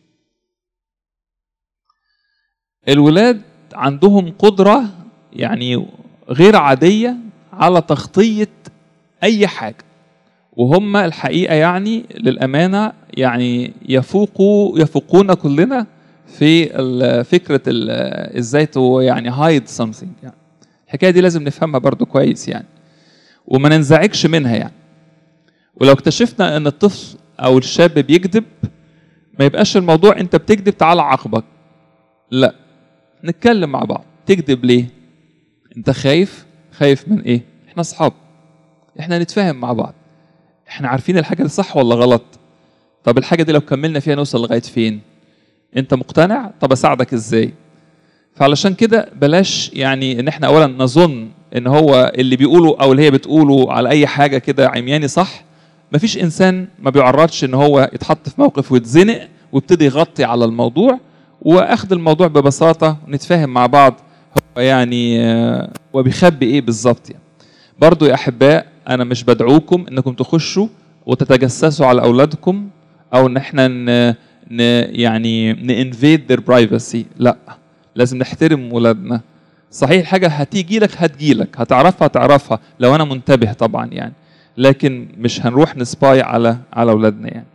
الولاد عندهم قدرة يعني غير عادية على تغطية أي حاجة وهم الحقيقة يعني للأمانة يعني يفوقوا يفوقونا كلنا في فكرة ازاي تو يعني هايد something يعني الحكاية دي لازم نفهمها برضو كويس يعني وما ننزعجش منها يعني ولو اكتشفنا ان الطفل او الشاب بيكذب ما يبقاش الموضوع انت بتكذب تعال عاقبك لا نتكلم مع بعض تكذب ليه انت خايف خايف من ايه احنا اصحاب احنا نتفاهم مع بعض احنا عارفين الحاجه دي صح ولا غلط طب الحاجه دي لو كملنا فيها نوصل لغايه فين انت مقتنع طب اساعدك ازاي فعلشان كده بلاش يعني ان احنا اولا نظن ان هو اللي بيقوله او اللي هي بتقوله على اي حاجه كده عمياني صح مفيش انسان ما بيعرضش ان هو يتحط في موقف ويتزنق ويبتدي يغطي على الموضوع واخد الموضوع ببساطه نتفاهم مع بعض هو يعني آه، هو بيخبي ايه بالظبط يعني برضو يا احباء انا مش بدعوكم انكم تخشوا وتتجسسوا على اولادكم او ان احنا ن... ن... يعني نانفيد their privacy لا لازم نحترم ولادنا صحيح حاجه هتيجي لك هتجي لك هتعرفها هتعرفها لو انا منتبه طبعا يعني لكن مش هنروح نسباي على على اولادنا يعني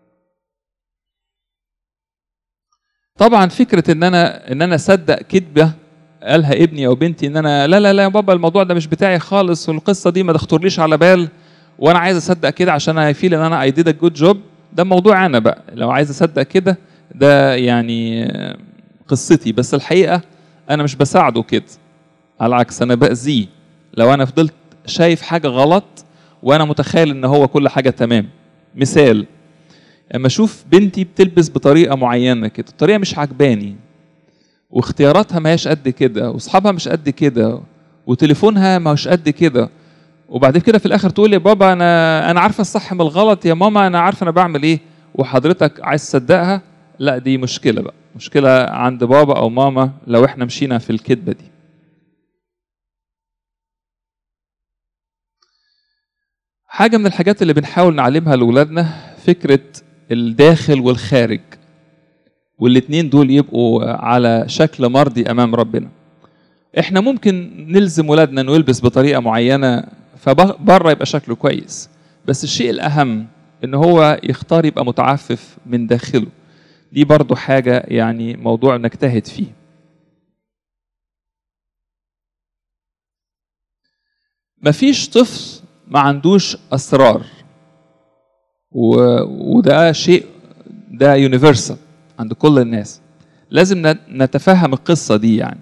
طبعا فكره ان انا ان انا اصدق كذبه قالها ابني او بنتي ان انا لا لا لا يا بابا الموضوع ده مش بتاعي خالص والقصه دي ما تخطرليش على بال وانا عايز اصدق كده عشان انا فيل ان انا اي ديد جود جوب ده موضوع انا بقى لو عايز اصدق كده ده يعني آه، قصتي بس الحقيقه انا مش بساعده كده على العكس انا باذيه لو انا فضلت شايف حاجه غلط وانا متخيل ان هو كل حاجه تمام مثال اما اشوف بنتي بتلبس بطريقه معينه كده الطريقه مش عجباني واختياراتها ما هيش قد كده واصحابها مش قد كده وتليفونها ما هوش قد كده وبعد كده في الاخر تقول لي بابا انا انا عارفه الصح من الغلط يا ماما انا عارفه انا بعمل ايه وحضرتك عايز تصدقها لا دي مشكله بقى مشكله عند بابا او ماما لو احنا مشينا في الكذبه دي حاجه من الحاجات اللي بنحاول نعلمها لاولادنا فكره الداخل والخارج والاتنين دول يبقوا على شكل مرضي امام ربنا احنا ممكن نلزم ولادنا انه يلبس بطريقه معينه فبره يبقى شكله كويس بس الشيء الاهم ان هو يختار يبقى متعفف من داخله دي برضو حاجه يعني موضوع نجتهد فيه مفيش طفل ما عندوش اسرار و... وده شيء ده يونيفرسال عند كل الناس لازم نت- نتفهم القصه دي يعني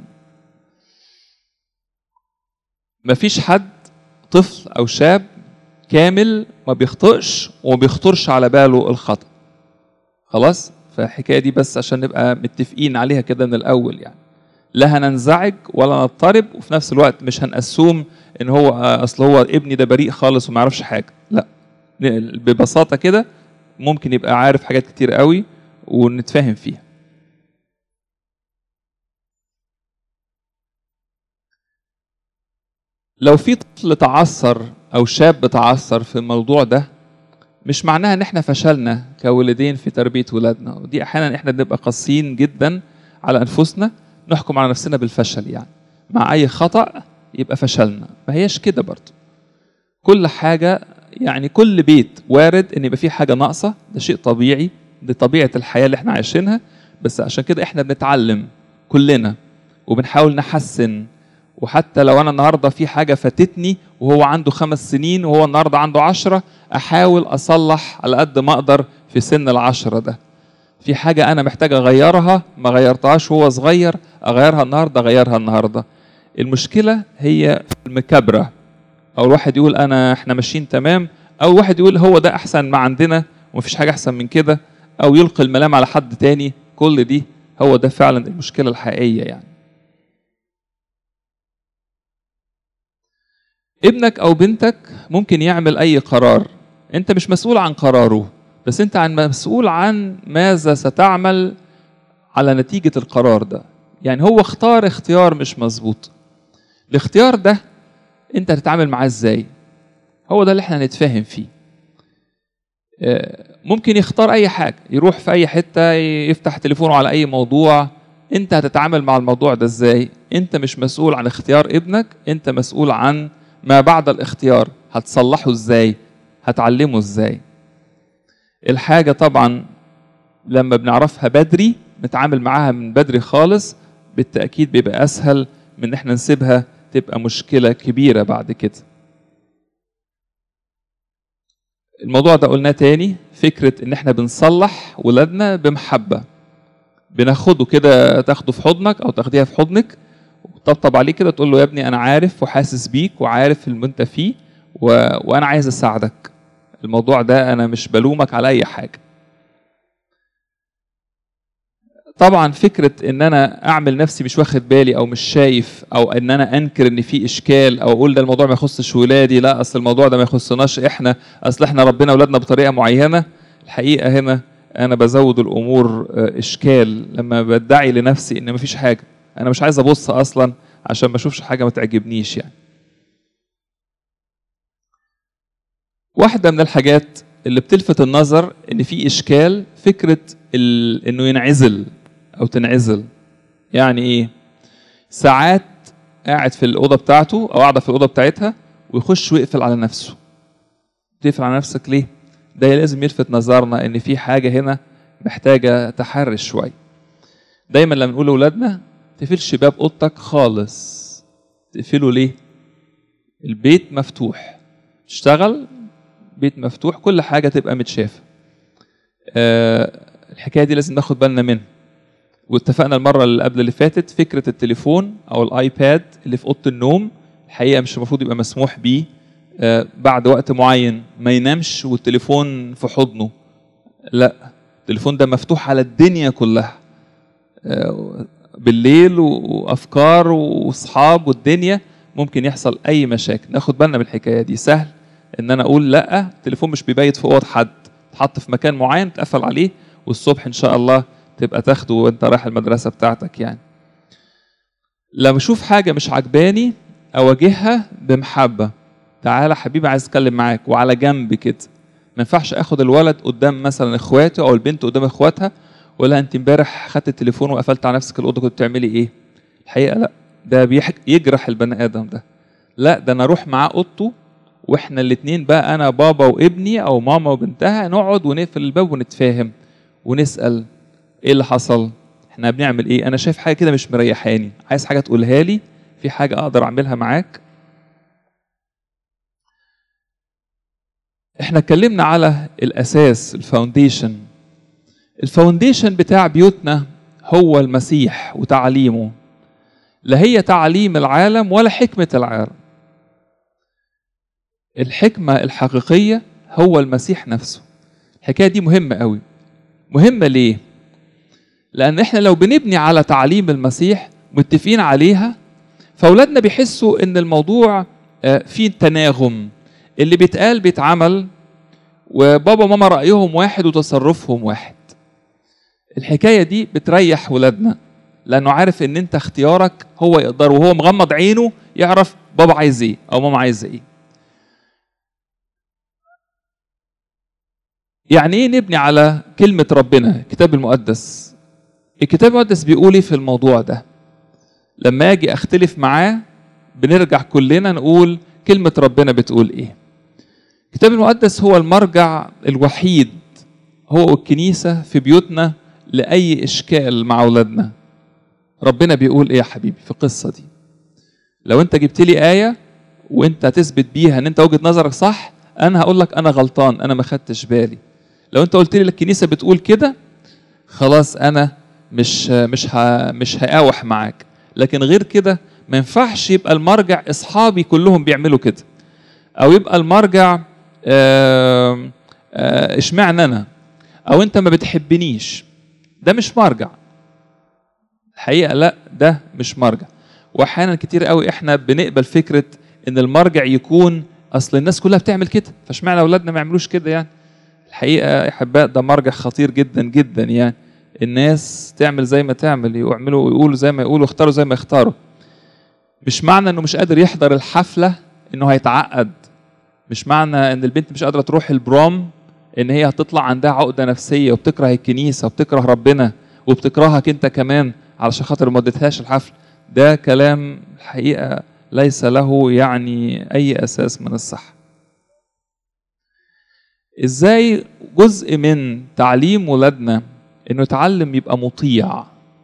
مفيش حد طفل او شاب كامل ما بيخطئش وما بيخطرش على باله الخطا خلاص فالحكايه دي بس عشان نبقى متفقين عليها كده من الاول يعني لا هننزعج ولا نضطرب وفي نفس الوقت مش هنأسوم ان هو آه، اصل هو ابني ده بريء خالص وما يعرفش حاجه لا ببساطه كده ممكن يبقى عارف حاجات كتير قوي ونتفاهم فيها لو في طفل تعثر او شاب تعثر في الموضوع ده مش معناها ان احنا فشلنا كوالدين في تربيه ولادنا ودي احيانا احنا بنبقى قاسيين جدا على انفسنا نحكم على نفسنا بالفشل يعني مع اي خطا يبقى فشلنا ما هيش كده برضه كل حاجه يعني كل بيت وارد ان يبقى فيه حاجه ناقصه ده شيء طبيعي دي طبيعه الحياه اللي احنا عايشينها بس عشان كده احنا بنتعلم كلنا وبنحاول نحسن وحتى لو انا النهارده في حاجه فاتتني وهو عنده خمس سنين وهو النهارده عنده عشرة احاول اصلح على قد ما اقدر في سن العشرة ده في حاجه انا محتاج اغيرها ما غيرتهاش وهو صغير اغيرها النهارده اغيرها النهارده المشكله هي في المكابره او الواحد يقول انا احنا ماشيين تمام او واحد يقول هو ده احسن ما عندنا ومفيش حاجه احسن من كده او يلقي الملام على حد تاني كل دي هو ده فعلا المشكله الحقيقيه يعني ابنك او بنتك ممكن يعمل اي قرار انت مش مسؤول عن قراره بس انت عن مسؤول عن ماذا ستعمل على نتيجة القرار ده يعني هو اختار اختيار مش مظبوط الاختيار ده انت هتتعامل معاه ازاي هو ده اللي احنا هنتفاهم فيه آه، ممكن يختار اي حاجة يروح في اي حتة يفتح تليفونه على اي موضوع انت هتتعامل مع الموضوع ده ازاي انت مش مسؤول عن اختيار ابنك انت مسؤول عن ما بعد الاختيار هتصلحه ازاي هتعلمه ازاي الحاجة طبعا لما بنعرفها بدري نتعامل معاها من بدري خالص بالتأكيد بيبقى أسهل من إن احنا نسيبها تبقى مشكلة كبيرة بعد كده الموضوع ده قلناه تاني فكرة إن احنا بنصلح ولادنا بمحبة بناخده كده تاخده في حضنك أو تاخديها في حضنك وتطبطب عليه كده تقول له يا ابني أنا عارف وحاسس بيك وعارف اللي أنت فيه و... وأنا عايز أساعدك الموضوع ده أنا مش بلومك على أي حاجة طبعا فكره ان انا اعمل نفسي مش واخد بالي او مش شايف او ان انا انكر ان في اشكال او اقول ده الموضوع ما يخصش ولادي لا اصل الموضوع ده ما يخصناش احنا اصل احنا ربنا اولادنا بطريقه معينه الحقيقه هنا انا بزود الامور اشكال لما بدعي لنفسي ان مفيش حاجه انا مش عايز ابص اصلا عشان ما اشوفش حاجه ما تعجبنيش يعني واحده من الحاجات اللي بتلفت النظر ان في اشكال فكره ال... انه ينعزل او تنعزل يعني ايه ساعات قاعد في الاوضه بتاعته او قاعده في الاوضه بتاعتها ويخش ويقفل على نفسه تقفل على نفسك ليه ده لازم يلفت نظرنا ان في حاجه هنا محتاجه تحرش شويه دايما لما نقول لاولادنا تقفلش باب اوضتك خالص تقفله ليه البيت مفتوح تشتغل بيت مفتوح كل حاجه تبقى متشافه أه الحكايه دي لازم ناخد بالنا منها واتفقنا المره اللي قبل اللي فاتت فكره التليفون او الايباد اللي في اوضه النوم الحقيقه مش المفروض يبقى مسموح بيه أه بعد وقت معين ما ينامش والتليفون في حضنه لا التليفون ده مفتوح على الدنيا كلها أه بالليل وافكار واصحاب والدنيا ممكن يحصل اي مشاكل ناخد بالنا من الحكايه دي سهل ان انا اقول لا التليفون مش بيبيت في اوض حد اتحط في مكان معين تقفل عليه والصبح ان شاء الله تبقى تاخده وانت رايح المدرسه بتاعتك يعني لما اشوف حاجه مش عجباني اواجهها بمحبه تعالى حبيبي عايز اتكلم معاك وعلى جنب كده ما ينفعش اخد الولد قدام مثلا اخواته او البنت قدام اخواتها ولا انت امبارح خدت التليفون وقفلت على نفسك الاوضه كنت بتعملي ايه الحقيقه لا ده بيجرح البني ادم ده لا ده انا اروح معاه اوضته واحنا الاثنين بقى انا بابا وابني او ماما وبنتها نقعد ونقفل الباب ونتفاهم ونسال ايه اللي حصل احنا بنعمل ايه انا شايف حاجه كده مش مريحاني عايز حاجه تقولها لي في حاجه اقدر اعملها معاك احنا اتكلمنا على الاساس الفاونديشن الفاونديشن بتاع بيوتنا هو المسيح وتعليمه لا هي تعليم العالم ولا حكمه العالم الحكمة الحقيقية هو المسيح نفسه الحكاية دي مهمة قوي مهمة ليه؟ لأن احنا لو بنبني على تعليم المسيح متفقين عليها فأولادنا بيحسوا إن الموضوع فيه تناغم اللي بيتقال بيتعمل وبابا وماما رأيهم واحد وتصرفهم واحد الحكاية دي بتريح ولادنا لأنه عارف إن أنت اختيارك هو يقدر وهو مغمض عينه يعرف بابا عايز إيه أو ماما عايزة إيه يعني ايه نبني على كلمة ربنا الكتاب المقدس الكتاب المقدس بيقول ايه في الموضوع ده لما اجي اختلف معاه بنرجع كلنا نقول كلمة ربنا بتقول ايه الكتاب المقدس هو المرجع الوحيد هو والكنيسة في بيوتنا لأي إشكال مع أولادنا ربنا بيقول إيه يا حبيبي في القصة دي لو أنت جبت لي آية وأنت هتثبت بيها إن أنت وجهة نظرك صح أنا هقول لك أنا غلطان أنا ما خدتش بالي لو أنت قلت لي الكنيسة بتقول كده خلاص أنا مش مش ها مش هقاوح معاك لكن غير كده ما ينفعش يبقى المرجع اصحابي كلهم بيعملوا كده او يبقى المرجع اشمعنى انا او انت ما بتحبنيش ده مش مرجع الحقيقه لا ده مش مرجع واحيانا كتير قوي احنا بنقبل فكره ان المرجع يكون اصل الناس كلها بتعمل كده فاشمعنى اولادنا ما يعملوش كده يعني الحقيقه يا احباء ده مرجع خطير جدا جدا يعني الناس تعمل زي ما تعمل يعملوا ويقولوا زي ما يقولوا يختاروا زي ما يختاروا مش معنى انه مش قادر يحضر الحفله انه هيتعقد مش معنى ان البنت مش قادره تروح البروم ان هي هتطلع عندها عقده نفسيه وبتكره الكنيسه وبتكره ربنا وبتكرهك انت كمان علشان خاطر ما اديتهاش الحفل ده كلام الحقيقه ليس له يعني اي اساس من الصحه ازاي جزء من تعليم ولادنا انه يتعلم يبقى مطيع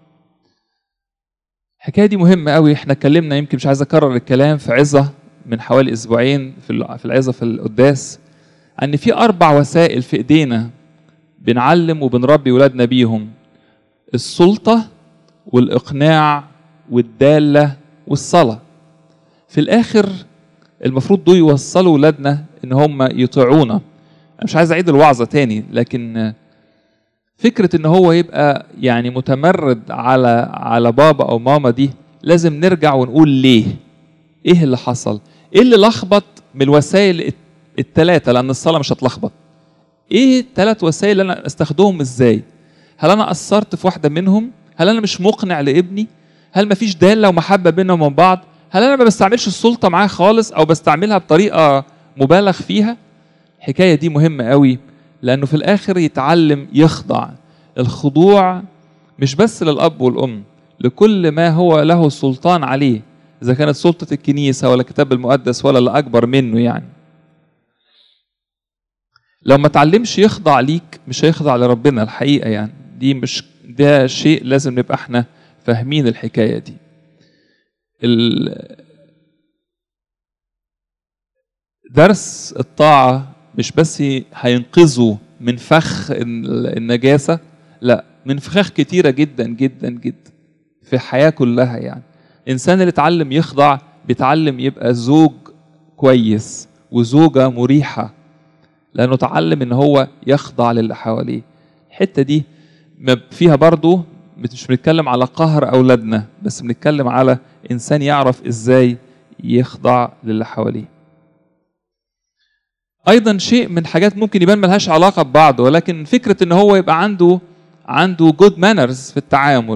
الحكايه دي مهمه قوي احنا اتكلمنا يمكن مش عايز اكرر الكلام في عظه من حوالي اسبوعين في في العظه في القداس ان في اربع وسائل في ايدينا بنعلم وبنربي ولادنا بيهم السلطه والاقناع والداله والصلاه في الاخر المفروض دول يوصلوا ولادنا ان هم يطيعونا انا مش عايز اعيد الوعظه تاني لكن فكره ان هو يبقى يعني متمرد على على بابا او ماما دي لازم نرجع ونقول ليه ايه اللي حصل ايه اللي لخبط من الوسائل الثلاثه لان الصلاه مش هتلخبط ايه الثلاث وسائل اللي انا استخدمهم ازاي هل انا قصرت في واحده منهم هل انا مش مقنع لابني هل مفيش داله ومحبه بينهم وبين بعض هل انا ما بستعملش السلطه معاه خالص او بستعملها بطريقه مبالغ فيها الحكايه دي مهمه قوي لانه في الاخر يتعلم يخضع الخضوع مش بس للاب والام لكل ما هو له سلطان عليه اذا كانت سلطه الكنيسه ولا الكتاب المقدس ولا اللي اكبر منه يعني لو ما تعلمش يخضع ليك مش هيخضع لربنا الحقيقه يعني دي مش ده شيء لازم نبقى احنا فاهمين الحكايه دي درس الطاعه مش بس هينقذه من فخ النجاسه لا من فخاخ كتيره جدا جدا جدا في الحياه كلها يعني الانسان اللي اتعلم يخضع بيتعلم يبقى زوج كويس وزوجه مريحه لانه اتعلم ان هو يخضع للي حواليه الحته دي فيها برضه مش بنتكلم على قهر اولادنا بس بنتكلم على انسان يعرف ازاي يخضع للي حواليه ايضا شيء من حاجات ممكن يبان ملهاش علاقه ببعض ولكن فكره ان هو يبقى عنده عنده جود مانرز في التعامل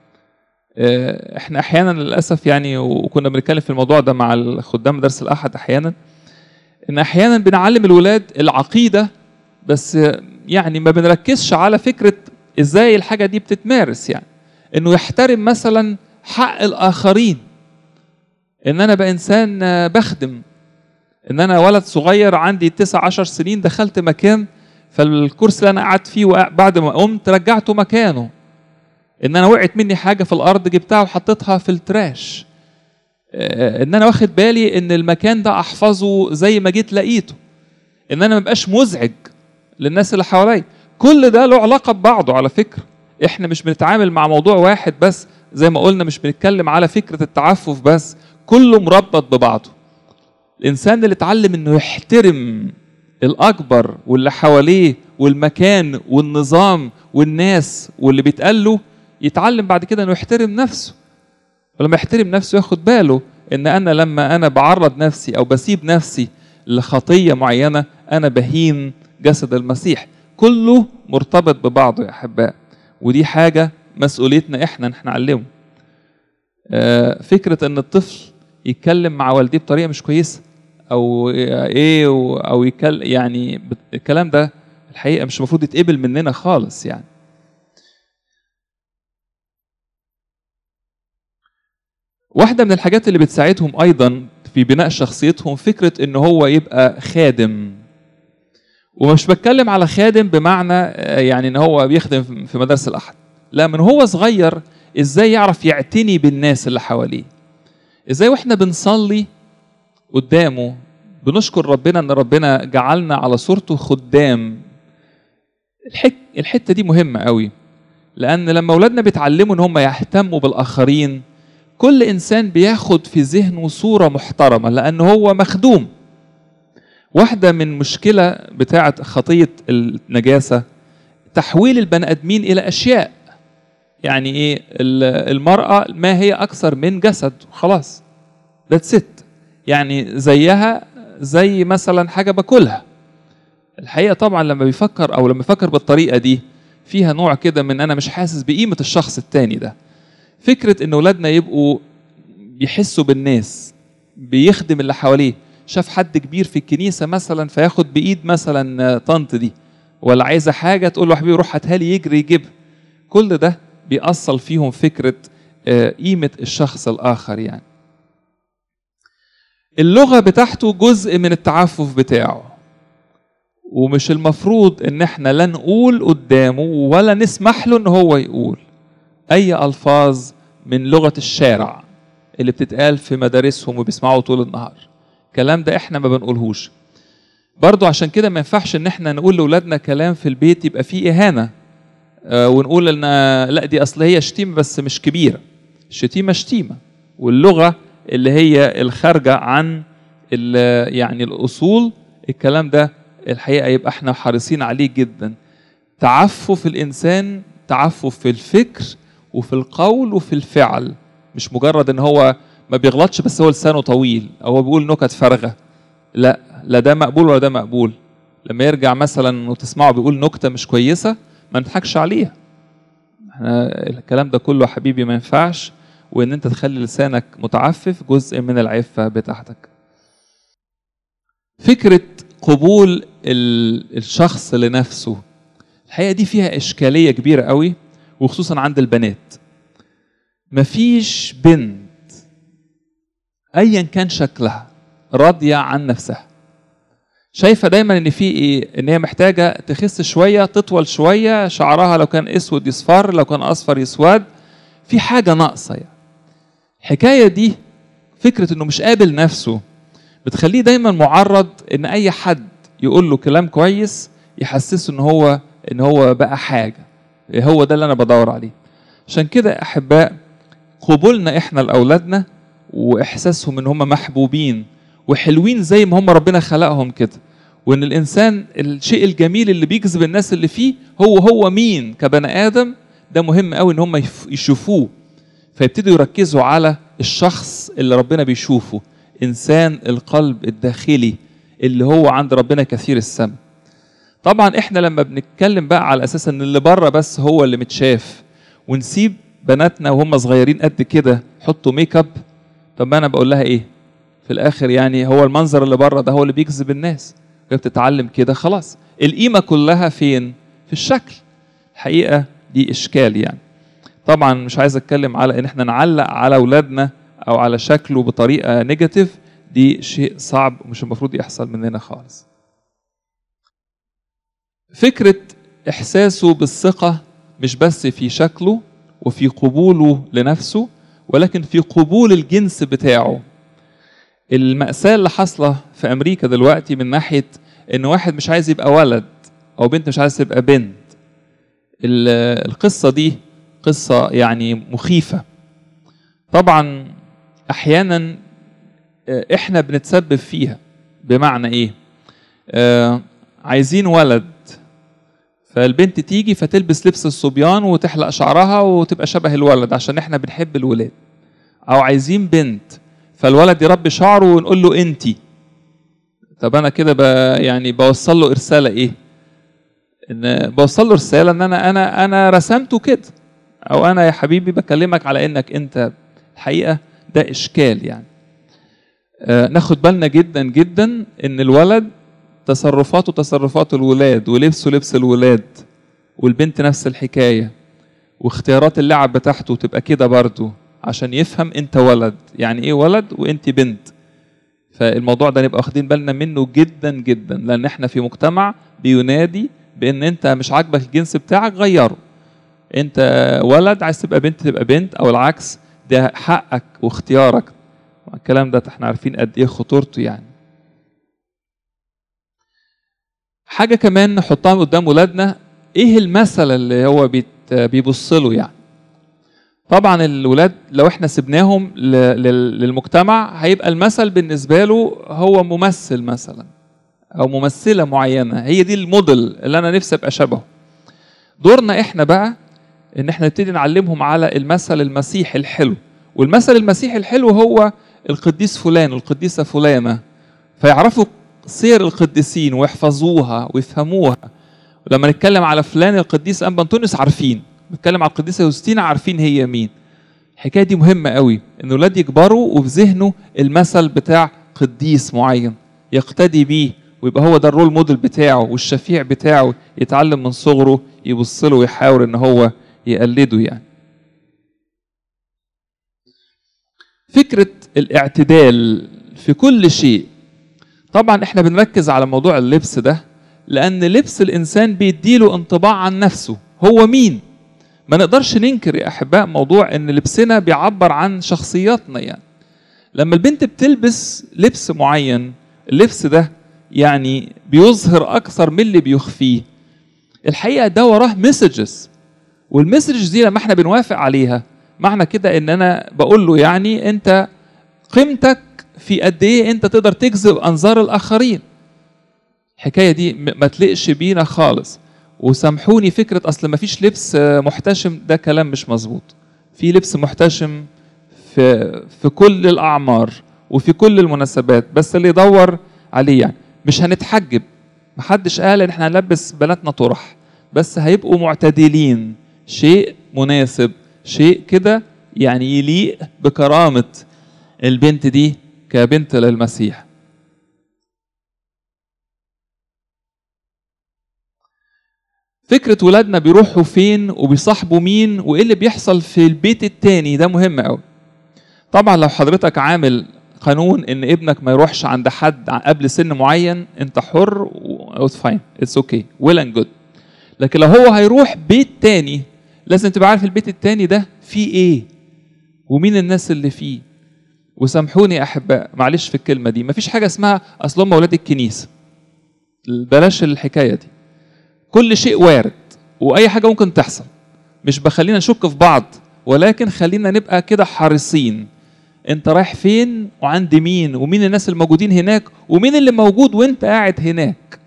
احنا احيانا للاسف يعني وكنا بنتكلم في الموضوع ده مع الخدام درس الاحد احيانا ان احيانا بنعلم الولاد العقيده بس يعني ما بنركزش على فكره ازاي الحاجه دي بتتمارس يعني انه يحترم مثلا حق الاخرين ان انا بقى انسان بخدم ان انا ولد صغير عندي تسع عشر سنين دخلت مكان فالكرسي اللي انا قاعد فيه بعد ما قمت رجعته مكانه ان انا وقعت مني حاجه في الارض جبتها وحطيتها في التراش ان انا واخد بالي ان المكان ده احفظه زي ما جيت لقيته ان انا ما بقاش مزعج للناس اللي حواليا كل ده له علاقه ببعضه على فكره احنا مش بنتعامل مع موضوع واحد بس زي ما قلنا مش بنتكلم على فكره التعفف بس كله مربط ببعضه الانسان اللي اتعلم انه يحترم الاكبر واللي حواليه والمكان والنظام والناس واللي بيتقال له يتعلم بعد كده انه يحترم نفسه ولما يحترم نفسه ياخد باله ان انا لما انا بعرض نفسي او بسيب نفسي لخطيه معينه انا بهين جسد المسيح كله مرتبط ببعضه يا احباء ودي حاجه مسؤوليتنا احنا ان احنا نعلمه فكره ان الطفل يتكلم مع والديه بطريقه مش كويسه او ايه او يتكلم يعني الكلام ده الحقيقه مش المفروض يتقبل مننا خالص يعني واحده من الحاجات اللي بتساعدهم ايضا في بناء شخصيتهم فكره ان هو يبقى خادم ومش بتكلم على خادم بمعنى يعني ان هو بيخدم في مدارس الاحد لا من هو صغير ازاي يعرف يعتني بالناس اللي حواليه ازاي واحنا بنصلي قدامه بنشكر ربنا ان ربنا جعلنا على صورته خدام الحك... الحته دي مهمه قوي لان لما اولادنا بيتعلموا ان هم يهتموا بالاخرين كل انسان بياخد في ذهنه صوره محترمه لان هو مخدوم واحده من مشكله بتاعه خطيه النجاسه تحويل البني ادمين الى اشياء يعني ايه المراه ما هي اكثر من جسد خلاص ذاتس ست يعني زيها زي مثلا حاجه باكلها الحقيقه طبعا لما بيفكر او لما يفكر بالطريقه دي فيها نوع كده من انا مش حاسس بقيمه الشخص التاني ده فكره ان اولادنا يبقوا بيحسوا بالناس بيخدم اللي حواليه شاف حد كبير في الكنيسه مثلا فياخد بايد مثلا طنط دي ولا عايزه حاجه تقول له حبيبي روح هاتها لي يجري يجيبها كل ده بيأصل فيهم فكره قيمه الشخص الاخر يعني اللغه بتاعته جزء من التعفف بتاعه ومش المفروض ان احنا لا نقول قدامه ولا نسمح له ان هو يقول اي الفاظ من لغه الشارع اللي بتتقال في مدارسهم وبيسمعوا طول النهار الكلام ده احنا ما بنقولهوش برضو عشان كده ما ينفعش ان احنا نقول لاولادنا كلام في البيت يبقى فيه اهانه آه ونقول ان لا دي اصل هي شتيمه بس مش كبيره الشتيمه شتيمه واللغه اللي هي الخارجه عن يعني الاصول الكلام ده الحقيقه يبقى احنا حريصين عليه جدا تعفف الانسان تعفف في الفكر وفي القول وفي الفعل مش مجرد ان هو ما بيغلطش بس هو لسانه طويل او هو بيقول نكت فارغه لا لا ده مقبول ولا ده مقبول لما يرجع مثلا وتسمعه بيقول نكته مش كويسه ما نضحكش عليها احنا الكلام ده كله يا حبيبي ما ينفعش وان انت تخلي لسانك متعفف جزء من العفه بتاعتك فكره قبول الشخص لنفسه الحقيقه دي فيها اشكاليه كبيره قوي وخصوصا عند البنات مفيش بنت ايا كان شكلها راضيه عن نفسها شايفه دايما ان في ايه ان هي محتاجه تخس شويه تطول شويه شعرها لو كان اسود يصفر لو كان اصفر يسود في حاجه ناقصه يعني الحكايه دي فكره انه مش قابل نفسه بتخليه دايما معرض ان اي حد يقول له كلام كويس يحسسه ان هو ان هو بقى حاجه هو ده اللي انا بدور عليه عشان كده احباء قبولنا احنا لاولادنا واحساسهم ان هم محبوبين وحلوين زي ما هم ربنا خلقهم كده وان الانسان الشيء الجميل اللي بيجذب الناس اللي فيه هو هو مين كبني ادم ده مهم قوي ان هم يشوفوه فيبتدوا يركزوا على الشخص اللي ربنا بيشوفه انسان القلب الداخلي اللي هو عند ربنا كثير السمع طبعا احنا لما بنتكلم بقى على اساس ان اللي بره بس هو اللي متشاف ونسيب بناتنا وهم صغيرين قد كده حطوا ميك اب طب ما انا بقول لها ايه في الاخر يعني هو المنظر اللي بره ده هو اللي بيجذب الناس هي بتتعلم كده خلاص القيمه كلها فين في الشكل الحقيقه دي اشكال يعني طبعا مش عايز اتكلم على ان احنا نعلق على اولادنا او على شكله بطريقه نيجاتيف دي شيء صعب ومش المفروض يحصل مننا خالص فكره احساسه بالثقه مش بس في شكله وفي قبوله لنفسه ولكن في قبول الجنس بتاعه المأساة اللي حاصلة في أمريكا دلوقتي من ناحية إن واحد مش عايز يبقى ولد أو بنت مش عايز تبقى بنت القصة دي قصة يعني مخيفة طبعا أحيانا إحنا بنتسبب فيها بمعنى إيه آه عايزين ولد فالبنت تيجي فتلبس لبس الصبيان وتحلق شعرها وتبقى شبه الولد عشان احنا بنحب الولاد او عايزين بنت فالولد يربي شعره ونقول له انتي طب انا كده ب... يعني بوصل له رساله ايه ان بوصل له رساله ان انا انا انا رسمته كده او انا يا حبيبي بكلمك على انك انت الحقيقه ده اشكال يعني آه ناخد بالنا جدا جدا ان الولد تصرفاته تصرفات الولاد ولبسه لبس الولاد والبنت نفس الحكايه واختيارات اللعب بتاعته تبقى كده برضه عشان يفهم انت ولد يعني ايه ولد وانت بنت فالموضوع ده نبقى واخدين بالنا منه جدا جدا لان احنا في مجتمع بينادي بان انت مش عاجبك الجنس بتاعك غيره انت ولد عايز تبقى بنت تبقى بنت او العكس ده حقك واختيارك الكلام ده احنا عارفين قد ايه خطورته يعني حاجه كمان نحطها قدام ولادنا ايه المثل اللي هو بيبص له يعني طبعا الولاد لو احنا سبناهم للمجتمع هيبقى المثل بالنسبه له هو ممثل مثلا او ممثله معينه هي دي الموديل اللي انا نفسي ابقى شبهه دورنا احنا بقى ان احنا نبتدي نعلمهم على المثل المسيحي الحلو والمثل المسيحي الحلو هو القديس فلان القديسه فلانه فيعرفوا سير القديسين ويحفظوها ويفهموها ولما نتكلم على فلان القديس انبا انطونيوس عارفين نتكلم على القديسه يوستينا عارفين هي مين الحكايه دي مهمه قوي ان الاولاد يكبروا وفي ذهنه المثل بتاع قديس معين يقتدي بيه ويبقى هو ده الرول موديل بتاعه والشفيع بتاعه يتعلم من صغره يبص له ويحاول ان هو يقلده يعني فكره الاعتدال في كل شيء طبعا احنا بنركز على موضوع اللبس ده لان لبس الانسان بيديله انطباع عن نفسه هو مين ما نقدرش ننكر يا احباء موضوع ان لبسنا بيعبر عن شخصياتنا يعني لما البنت بتلبس لبس معين اللبس ده يعني بيظهر اكثر من اللي بيخفيه الحقيقه ده وراه مسجز والمسجز دي لما احنا بنوافق عليها معنى كده ان انا بقول له يعني انت قيمتك في قد ايه انت تقدر تجذب انظار الاخرين الحكايه دي ما تلقش بينا خالص وسامحوني فكره اصل ما فيش لبس آه، محتشم ده كلام مش مظبوط في لبس محتشم في في كل الاعمار وفي كل المناسبات بس اللي يدور عليه يعني مش هنتحجب محدش قال ان احنا هنلبس بناتنا طرح بس هيبقوا معتدلين شيء مناسب شيء كده يعني يليق بكرامة البنت دي كبنت للمسيح فكرة ولادنا بيروحوا فين وبيصاحبوا مين وايه اللي بيحصل في البيت التاني ده مهم قوي طبعا لو حضرتك عامل قانون ان ابنك ما يروحش عند حد قبل سن معين انت حر اتس فاين اتس اوكي ويل اند جود لكن لو هو هيروح بيت تاني لازم تبقى عارف البيت التاني ده فيه ايه ومين الناس اللي فيه وسامحوني يا احباء معلش في الكلمه دي مفيش حاجه اسمها اصل هم اولاد الكنيسه بلاش الحكايه دي كل شيء وارد واي حاجه ممكن تحصل مش بخلينا نشك في بعض ولكن خلينا نبقى كده حريصين انت رايح فين وعند مين ومين الناس الموجودين هناك ومين اللي موجود وانت قاعد هناك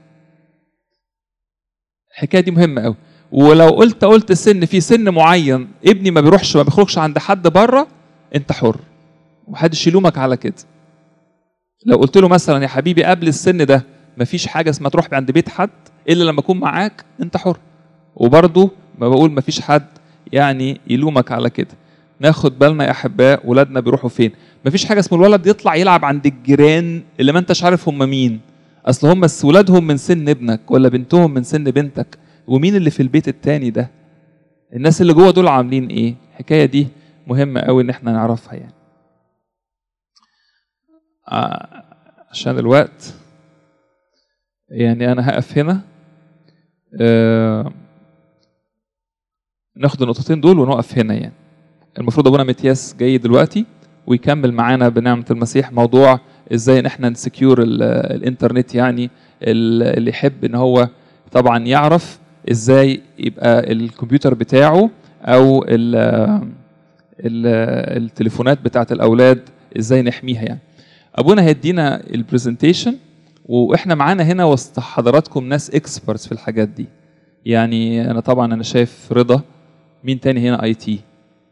الحكايه دي مهمه قوي ولو قلت قلت سن في سن معين ابني ما بيروحش ما بيخرجش عند حد بره انت حر ومحدش يلومك على كده لو قلت له مثلا يا حبيبي قبل السن ده مفيش حاجه اسمها تروح عند بيت حد الا لما اكون معاك انت حر وبرضه ما بقول مفيش حد يعني يلومك على كده ناخد بالنا يا احباء ولادنا بيروحوا فين مفيش حاجه اسمه الولد يطلع يلعب عند الجيران اللي ما انتش عارف هم مين اصل هم بس ولادهم من سن ابنك ولا بنتهم من سن بنتك ومين اللي في البيت التاني ده الناس اللي جوه دول عاملين ايه الحكايه دي مهمه قوي ان احنا نعرفها يعني آه، عشان الوقت يعني انا هقف هنا آه، ناخد النقطتين دول ونقف هنا يعني المفروض ابونا متياس جاي دلوقتي ويكمل معانا بنعمه المسيح موضوع ازاي ان احنا نسكيور الانترنت يعني ال- اللي يحب ان هو طبعا يعرف ازاي يبقى الكمبيوتر بتاعه او ال ال التليفونات بتاعت الاولاد ازاي نحميها يعني ابونا هيدينا البرزنتيشن واحنا معانا هنا وسط حضراتكم ناس اكسبرتس في الحاجات دي يعني انا طبعا انا شايف رضا مين تاني هنا اي تي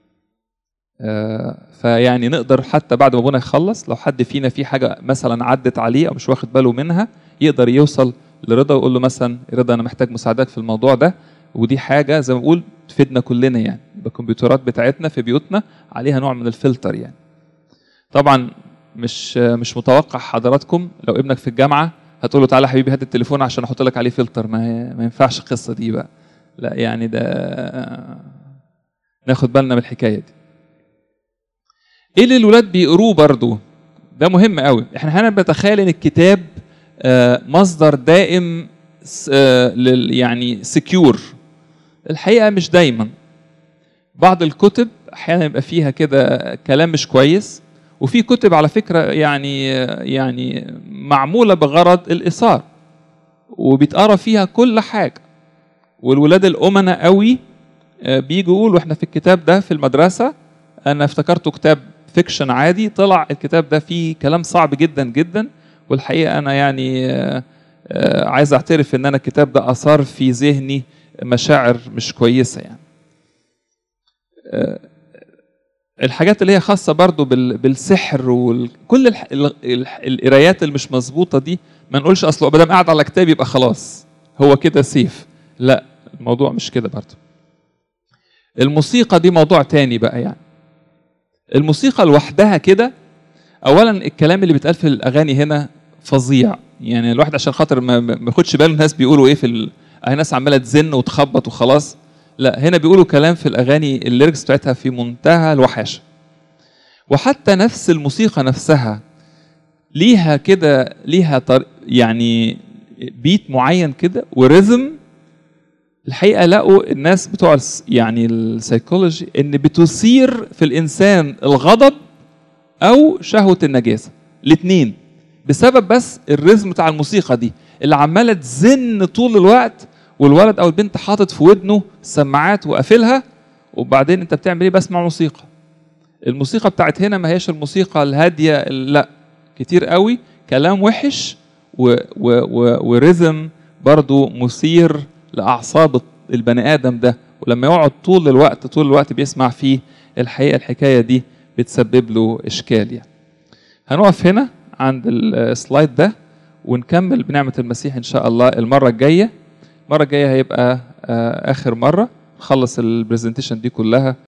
آه، فيعني نقدر حتى بعد ما ابونا يخلص لو حد فينا في حاجه مثلا عدت عليه او مش واخد باله منها يقدر يوصل لرضا ويقول له مثلا رضا انا محتاج مساعدتك في الموضوع ده ودي حاجه زي ما بقول تفيدنا كلنا يعني الكمبيوترات بتاعتنا في بيوتنا عليها نوع من الفلتر يعني طبعا مش مش متوقع حضراتكم لو ابنك في الجامعه هتقول له تعالى يا حبيبي هات التليفون عشان احط لك عليه فلتر ما هي ما ينفعش القصه دي بقى لا يعني ده ناخد بالنا من الحكايه دي ايه اللي الولاد بيقروه برضو ده مهم قوي احنا هنا بنتخيل ان الكتاب آه، مصدر دائم س- آه، لل يعني سكيور الحقيقه مش دايما بعض الكتب احيانا يبقى فيها كده كلام مش كويس وفي كتب على فكره يعني يعني معموله بغرض الاثار وبيتقرا فيها كل حاجه والولاد الامنا قوي آه، بيجوا يقولوا احنا في الكتاب ده في المدرسه انا افتكرته كتاب فيكشن عادي طلع الكتاب ده فيه كلام صعب جدا جدا والحقيقه انا يعني آه، آه، عايز اعترف ان انا الكتاب ده اثار في ذهني مشاعر مش كويسه يعني آه، الحاجات اللي هي خاصه برضو بال- بالسحر وكل الح... ال- ال- القرايات اللي مش مظبوطه دي ما نقولش اصله ما دام قاعد على كتاب يبقى خلاص هو كده سيف لا الموضوع مش كده برضو الموسيقى دي موضوع تاني بقى يعني الموسيقى لوحدها كده اولا الكلام اللي بيتقال في الاغاني هنا فظيع يعني الواحد عشان خاطر ما ما ما ياخدش باله الناس بيقولوا ايه في ال... آه ناس عماله تزن وتخبط وخلاص لا هنا بيقولوا كلام في الاغاني الليركس بتاعتها في منتهى الوحاشه وحتى نفس الموسيقى نفسها ليها كده ليها طر... يعني بيت معين كده وريزم الحقيقه لقوا الناس بتوع الس- يعني السيكولوجي ان بتثير في الانسان الغضب او شهوه النجاسه الاثنين بسبب بس الريزم بتاع الموسيقى دي اللي عماله تزن طول الوقت والولد او البنت حاطط في ودنه سماعات وقافلها وبعدين انت بتعمل ايه بسمع موسيقى الموسيقى بتاعت هنا ما هيش الموسيقى الهاديه ال- لا كتير قوي كلام وحش و و و وريزم برضو مثير لاعصاب البني ادم ده ولما يقعد طول الوقت طول الوقت بيسمع فيه الحقيقه الحكايه دي بتسبب له اشكال يعني هنقف هنا عند السلايد ده ونكمل بنعمه المسيح ان شاء الله المره الجايه المره الجايه هيبقى آه، اخر مره نخلص البرزنتيشن دي كلها